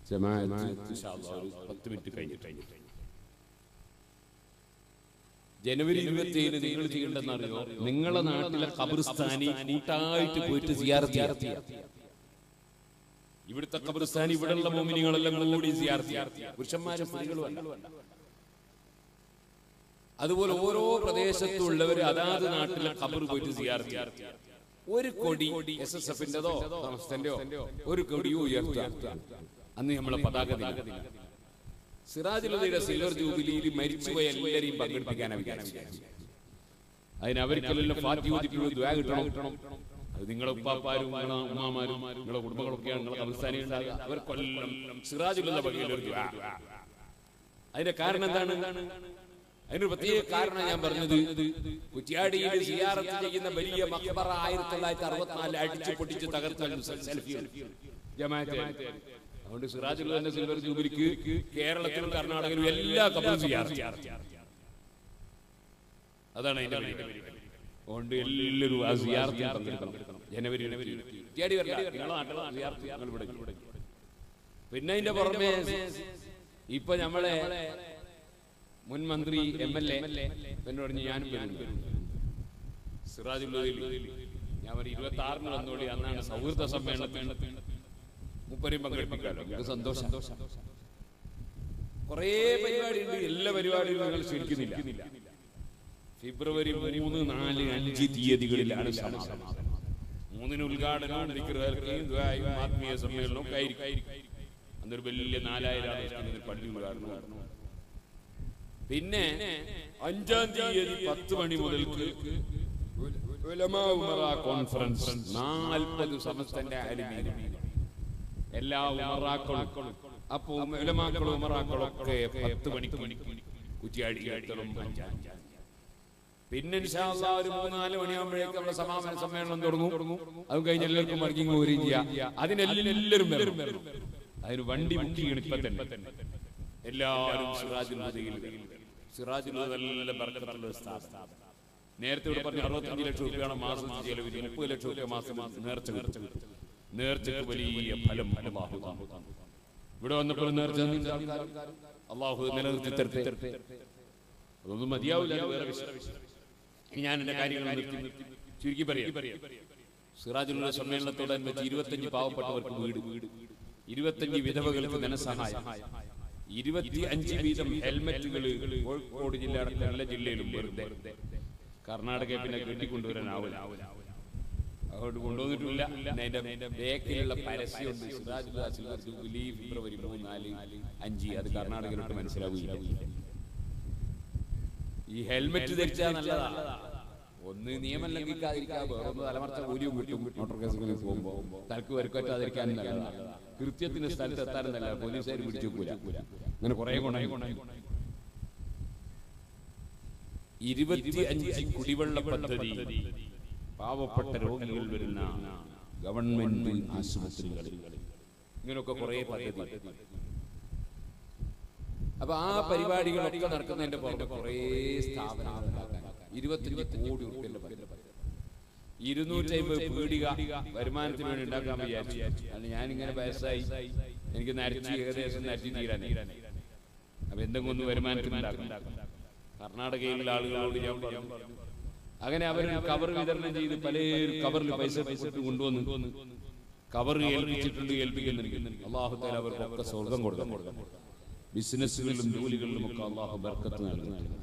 ജമാഅത്ത് ഇൻഷാ അല്ലാഹ് ഒരു പത്ത് മിനിറ്റ് കഴിഞ്ഞിട്ട് ജനുവരി ഇരുപത്തി ഏഴ് നിങ്ങൾ ചെയ്യേണ്ടെന്നറിയോ നിങ്ങളെ നാട്ടിലെ ഖബർസ്ഥാനി കൂട്ടായിട്ട് പോയിട്ട് സിയാറത്ത് ചെയ്യാം ഇവിടുത്തെ ഖബർസ്ഥാനി ഇവിടെയുള്ള മോമിനികളെല്ലാം കൂടി സിയാറത്ത് ചെയ്യാം പുരുഷന്മാരും സ്ത്രീകളും അല്ല അതുപോലെ ഓരോ പ്രദേശത്തുള്ളവർ അതാത് നാട്ടിലെ ഖബർ പോയിട്ട് സിയാറത്ത് ചെയ്യാം ഒരു കൊടി എസ് എസ് എഫിന്റെതോ സംസ്ഥന്റെയോ ഒരു കൊടിയോ ഉയർത്തുക അന്ന് നമ്മളെ പതാക ദിനം. സിറാജുലതയുടെ സിൽവർ ജൂബിലിയിൽ മരിച്ചുപോയ എല്ലാവരെയും പങ്കെടുപ്പിക്കാനാണ് വിചാരിച്ചത് അതിന് അവർക്കെല്ലാം ഫാത്തി ഓതിക്കുള്ള ദ്വാ കിട്ടണം അത് നിങ്ങളെ ഉപ്പാപ്പാരും നിങ്ങളെ ഉമ്മാമാരും നിങ്ങളെ കുടുംബങ്ങളൊക്കെയാണ് നിങ്ങളെ കബർസ്ഥാനി ഉണ്ടാകുക അവർക്കൊല്ലം സിറാജുലുള്ള വകയിൽ ഒരു ദ്വാ അതിന്റെ കാരണം എന്താണ് അതിനൊരു പ്രത്യേക കാരണം ഞാൻ പറഞ്ഞത് കുറ്റ്യാടിയിൽ സിയാറത്ത് ചെയ്യുന്ന വലിയ മക്ബറ ആയിരത്തി തൊള്ളായിരത്തി അറുപത്തിനാലിൽ അടിച്ചു പൊട്ടിച്ച് തകർത്ത സെൽഫി ജമാഅത്തെ അതുകൊണ്ട് സിറാജുള്ള സിൽവർ ജൂബിലിക്ക് കേരളത്തിലും കർണാടകയിലും എല്ലാ കബറും സിയാറത്ത് അതാണ് അതിന്റെ പരിപാടി. അതുകൊണ്ട് എല്ലാവരും ആ സിയാറത്തിൽ പങ്കെടുക്കണം ജനുവരി കുറ്റ്യാടി വരണ്ട നിങ്ങളെ നാട്ടിലെ സിയാറത്ത് ഞങ്ങൾ ഇവിടെ പിന്നെ അതിന്റെ പുറമെ ഇപ്പൊ നമ്മളെ മുൻ മന്ത്രി എം എൽ എ എന്നോട് പറഞ്ഞു ഞാനും വരുന്നു സിറാജുള്ളതിൽ ഞാൻ ഒരു ഇരുപത്തി ആറിന് വന്നോളി അന്നാണ് സൗഹൃദ സമ്മേളനത്തിൽ മുപ്പരെയും പങ്കെടുപ്പിക്കാമല്ലോ നമുക്ക് സന്തോഷം കുറേ പരിപാടിയുണ്ട് എല്ലാ പരിപാടിയും നിങ്ങൾ ക്ഷണിക്കുന്നില്ല ഫെബ്രുവരി മൂന്ന് നാല് അഞ്ച് തീയതികളിലാണ് സമാപനം മൂന്നിന് ഉദ്ഘാടനവും ദിക്റുകൾക്കും ദുആയും ആത്മീയ സമ്മേളനവും ഒക്കെ ആയിരിക്കും അന്നൊരു വലിയ നാലായിരം ആളുകൾ പള്ളി ഉദ്ഘാടനം പിന്നെ അഞ്ചാം തീയതി പത്ത് മണി മുതൽക്ക് ഉലമാ ഉമറ കോൺഫറൻസ് നാൽപ്പത് സമസ്തന്റെ അലിമീന എല്ലാ ഉമറാക്കളും അപ്പൊ ഉലമാക്കളും ഉമറാക്കളും ഒക്കെ പത്ത് മണിക്ക് കുറ്റിയാടി എത്തണം അഞ്ചാം തീയതി. പിന്നെ ഇൻഷാ അല്ലാ ഒരു മൂന്ന് നാല് മണിയാകുമ്പോഴേക്കും നമ്മുടെ സമാപന സമ്മേളനം തുടങ്ങും അതും കഴിഞ്ഞ് എല്ലാവർക്കും വർക്കിംഗ് പോരുകയും ചെയ്യാം അതിനെല്ലാവരും വരണം അതിന് വണ്ടി ബുക്ക് ചെയ്യണം ഇപ്പൊ തന്നെ എല്ലാവരും സിറാജുൽ ഹുദയിൽ സിറാജുൽ ഹുദ നല്ല ബർക്കത്തുള്ള ഒരു സ്ഥാപനം നേരത്തെ ഇവിടെ പറഞ്ഞു അറുപത്തഞ്ച് ലക്ഷം രൂപയാണ് മാസം ചെലവിൽ മുപ്പത് ലക്ഷം രൂപ മാസം നേർച്ച കിട്ടും നേർച്ചക്ക് വലിയ ഫലം അല്ലാഹു തന്നു. ഇവിടെ വന്നപ്പോൾ നേർച്ച തന്നില്ല ആൾക്കാർ. അള്ളാഹു നിലനിർത്തി തരട്ടെ അതൊന്നും മതിയാവില്ല അത് വേറെ വിഷയം ഇനി ഞാൻ എന്റെ കാര്യങ്ങൾ നിർത്തി ചുരുക്കി പറയാം സിറാജുലുള്ള സമ്മേളനത്തോടനുബന്ധിച്ച് ഇരുപത്തഞ്ച് പാവപ്പെട്ടവർക്ക് വീട് ഇരുപത്തഞ്ച് വിധവകൾക്ക് ധനസഹായം ഇരുപത്തി അഞ്ച് വീതം ഹെൽമറ്റുകൾ കോഴിക്കോട് ജില്ല അടക്കം എല്ലാ ജില്ലയിലും വെറുതെ കർണാടകയെ പിന്നെ കെട്ടിക്കൊണ്ടുവരാനാവില്ല അതുകൊണ്ട് കൊണ്ടുവന്നിട്ടില്ല പിന്നെ അതിന്റെ ബേക്കിലുള്ള പരസ്യമുണ്ട് സിറാജുല്ല സിൽവർ ജൂബിലി ഫെബ്രുവരി മൂന്ന് നാല് അഞ്ച് അത് കർണാടകയിലോട്ട് മനസ്സിലാവില്ല ഈ ഹെൽമെറ്റ് ധരിച്ചാൽ നല്ലതാ ഒന്ന് നിയമം ലംഘിക്കാതിരിക്കുക വേറൊന്ന് തലമറച്ച കൂലിയും കിട്ടും മോട്ടോർ കേസുകളിൽ പോകുമ്പോൾ തലക്ക് വരക്കറ്റാതിരിക്കാൻ നല്ലതാ കൃത്യത്തിന് സ്ഥലത്ത് എത്താനും നല്ല പോലീസുകാർ പിടിച്ചു വെക്കൂല അങ്ങനെ കുറെ ഗുണമായി ഗുണമായി ഇരുപത്തി അഞ്ച് കുടിവെള്ള പദ്ധതി പാവപ്പെട്ട രോഗികൾ വരുന്ന ഗവൺമെന്റ് ആശുപത്രികളിൽ ഇങ്ങനെയൊക്കെ കുറെ പദ്ധതി അപ്പൊ ആ പരിപാടികളൊക്കെ നടക്കുന്നതിന്റെ പുറത്ത് കുറെ സ്ഥാപനങ്ങൾ ഉണ്ടാക്കാൻ ഇരുപത്തിയഞ്ച് കോടി ഉറുപ്പിന്റെ പദ്ധതി ഇരുന്നൂറ്റി അമ്പത് പീടിക വരുമാനത്തിന് വേണ്ടി ഉണ്ടാക്കാൻ വിചാരിച്ചു അല്ല ഞാനിങ്ങനെ വയസ്സായി എനിക്ക് നരച്ചി ഏകദേശം നരച്ചി തീരാനായി അപ്പൊ എന്തെങ്കിലും ഒന്ന് വരുമാനത്തിന് ഉണ്ടാക്കും കർണാടകയിലുള്ള ആളുകളോട് ഞാൻ പറഞ്ഞു അങ്ങനെ അവർ കവർ വിതരണം ചെയ്ത് പല കവറിൽ പൈസ പൈസ ഇട്ട് കൊണ്ടുവന്ന് കവർ ഏൽപ്പിച്ചിട്ടുണ്ട് ഏൽപ്പിക്കുന്നുണ്ട് അള്ളാഹു താല അവർക്കൊക്കെ സ്വർഗം കൊടുക്കണം ബിസിനസ്സുകളിലും ജോലികളിലും ഒക്കെ അള്ളാഹു ബർക്കത്ത് നൽകുന്നുണ്ട്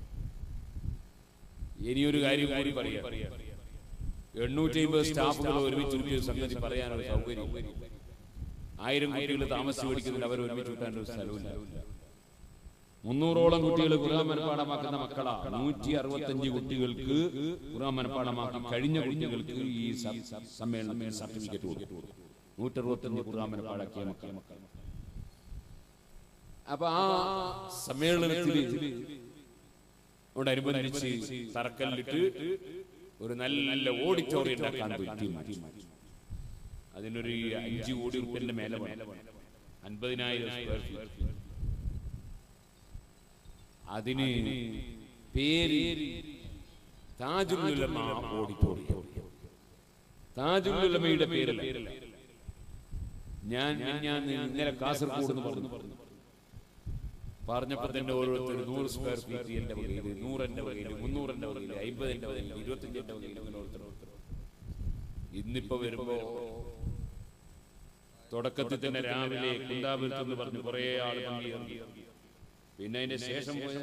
ഇനിയൊരു കാര്യം കൂടി പറയാം എണ്ണൂറ്റി അമ്പത് സ്റ്റാഫുകൾ ഒരുമിച്ച് ഒരു സംഗതി പറയാനൊരു സൗകര്യം ആയിരം കുട്ടികൾ താമസിച്ച് പഠിക്കുന്നില്ല അവർ ഒരുമിച്ച് കൂട്ടാൻ ഒരു സ്ഥലമില്ല മുന്നൂറോളം കുട്ടികൾ ഖുർആൻ മനഃപ്പാടമാക്കുന്ന മക്കളാ നൂറ്റി അറുപത്തഞ്ച് കുട്ടികൾക്ക് ഖുർആൻ മനഃപ്പാടമാക്കി കഴിഞ്ഞ കുട്ടികൾക്ക് ഈ സ- സമ്മേളനത്തിൽ സർട്ടിഫിക്കറ്റ് കൊടുക്കും നൂറ്ററുപത്തഞ്ച് ഖുർആൻ മനഃപ്പാടാക്കിയ മക്കൾ അപ്പൊ ആ സമ്മേളനത്തിൽ അനുബന്ധിച്ച് തറക്കല്ലിട്ട് ഒരു നല്ല ഓഡിറ്റോറിയം ഉണ്ടാക്കാൻ പറ്റി അതിനൊരു അഞ്ച് കോടി റുപ്യന്റെ മേലെ വേണം. അൻപതിനായിരം സ്ക്വയർ ഫീറ്റ് അതിന് പേര് താജുൽ ഉലമ ഓഡിറ്റോറിയം താജുൽ ഉലമയുടെ പേരല്ല ഞാൻ ഞാൻ ഇന്നലെ കാസർഗോഡ് എന്ന് പറഞ്ഞു പറഞ്ഞപ്പോ തന്നെ ഓരോരുത്തർ നൂറ് സ്ക്വയർ ഫീറ്റ് എന്റെ വകയിൽ നൂറെന്റെ വകയിൽ മുന്നൂറിന്റെ വകയിൽ അമ്പതിന്റെ വകയിൽ ഇരുപത്തിയഞ്ചിന്റെ വകയിൽ അങ്ങനെ ഓരോരുത്തർ ഇന്നിപ്പോ വരുമ്പോ തുടക്കത്തിൽ തന്നെ രാവിലെ കുന്താപുരത്ത് എന്ന് പറഞ്ഞു കുറെ ആള് പങ്കെടുത്തു പിന്നെ അതിന്റെ ശേഷം പോയ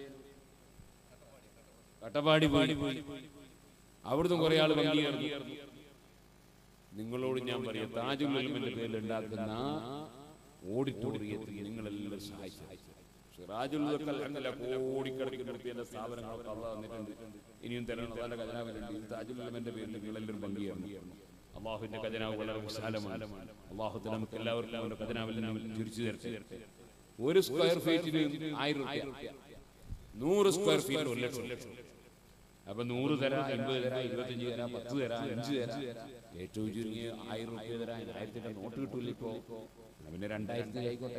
കട്ടപ്പാടി പാടി പോയി അവിടുന്ന് കുറെ ആള് പങ്കെടുത്തു നിങ്ങളോട് ഞാൻ പറയാം താജുൽ ഉലമന്റെ പേരിൽ ഉണ്ടാക്കുന്ന ഓഡിറ്റോറിയത്തിൽ നിങ്ങളെല്ലാം സഹായിച്ചു സിറാജുൽ ഹഖ് അൽഹംദുലില്ലാഹ് കോടിക്കണക്കിന് റുപ്യന്റെ സ്ഥാപനങ്ങളൊക്കെ അള്ളാഹ് തന്നിട്ടുണ്ട് ഇനിയും തരണം അള്ളാന്റെ ഖജനാവിലുണ്ട് താജുൽ ഉലമന്റെ പേരിൽ നിങ്ങളെല്ലാവരും പങ്കുചേർന്നു അള്ളാഹുവിന്റെ ഖജനാവ് വളരെ വിശാലമാണ് അള്ളാഹുത്തിന് നമുക്ക് എല്ലാവർക്കും അവന്റെ ഖജനാവിൽ നിന്ന് തിരിച്ചു തരട്ടെ ഒരു സ്ക്വയർ ഫീറ്റിന് ആയിരം റുപ്യ നൂറ് സ്ക്വയർ ഫീറ്റ് ഒരു ലക്ഷം അപ്പൊ നൂറ് തരാ അമ്പത് തരാ ഇരുപത്തഞ്ച് തരാ പത്ത് തരാ അഞ്ച് തരാ ഏറ്റവും ചുരുങ്ങിയ ആയിരം റുപ്യ തരാ ആയിരത്തിന്റെ നോട്ട് കിട്ടൂല ഇപ്പോ എന്നാ പിന്നെ രണ്ടായിരത്തി ആയിക്കോട്ടെ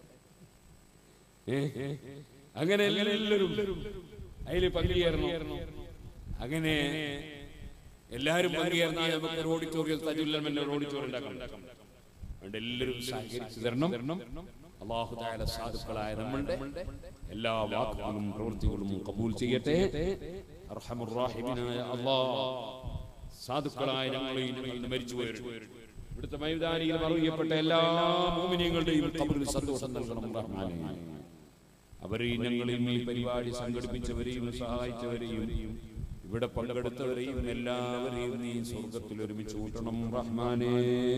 ഏ? അങ്ങനെ എല്ലാവരും അതിൽ പങ്കുചേരണം അങ്ങനെ എല്ലാവരും പങ്കുചേർന്നാൽ നമുക്ക് ഒരു ഓഡിറ്റോറിയം തജുല്ലമന്റെ ഒരു ഓഡിറ്റോറിയം ഉണ്ടാക്കാം അതുകൊണ്ട് എല്ലാവരും സഹകരിച്ചു തരണം അള്ളാഹു താല സാധുക്കളായ നമ്മളുടെ എല്ലാ വാക്കുകളും പ്രവൃത്തികളും കബൂൽ ചെയ്യട്ടെ അർഹമുറാഹിമിനായ അള്ളാഹ് സാധുക്കളായ ഞങ്ങളെയും ഞങ്ങൾ മരിച്ചുപോയവരും ഇവിടുത്തെ മൈതാനിയിൽ അറിയപ്പെട്ട എല്ലാ മോമിനിയങ്ങളുടെയും കബറിൽ സന്തോഷം നൽകണം റഹ്മാനെ അവരെയും ഞങ്ങളെയും ഈ പരിപാടി സംഘടിപ്പിച്ചവരെയും സഹായിച്ചവരെയും ഇവിടെ പങ്കെടുത്തവരെയും എല്ലാവരെയും നീ സ്വർഗത്തിൽ ഒരുമിച്ച് കൂട്ടണം റഹ്മാനേ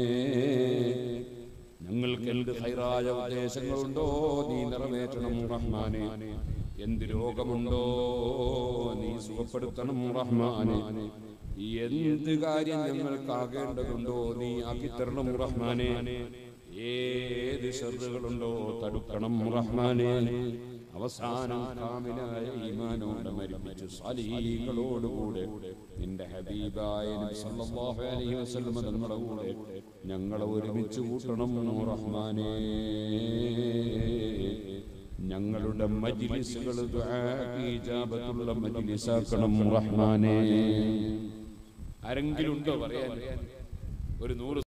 ഞങ്ങൾക്ക് എന്ത് ഹൈറായ ഉദ്ദേശങ്ങളുണ്ടോ നീ നിറവേറ്റണം റഹ്മാനെ എന്ത് രോഗമുണ്ടോ നീ സുഖപ്പെടുത്തണം റഹ്മാനെ എന്ത് കാര്യം ഞങ്ങൾക്കാകേണ്ടതുണ്ടോ നീ ആക്കിത്തരണം റഹ്മാനെ ഏത് ഷറുകളുണ്ടോ തടുക്കണം റഹ്മാനെ അവസാനം കാമിലായ ഈമാനോടെ മരിപ്പിച്ച് സാലീകളോടുകൂടെ നിന്റെ ഹബീബായ നബി സല്ലല്ലാഹു അലൈഹി വസല്ലം തങ്ങളുടെ കൂടെ ഞങ്ങളെ ഒരുമിച്ച് കൂട്ടണം റഹ്മാനേ ഞങ്ങളുടെ മജ്ലിസുകൾ ദുആക്ക് ഇജാബത്തുള്ള മജ്ലിസാക്കണം റഹ്മാനേ ആരെങ്കിലും ഉണ്ടോ പറയാൻ ഒരു നൂറ്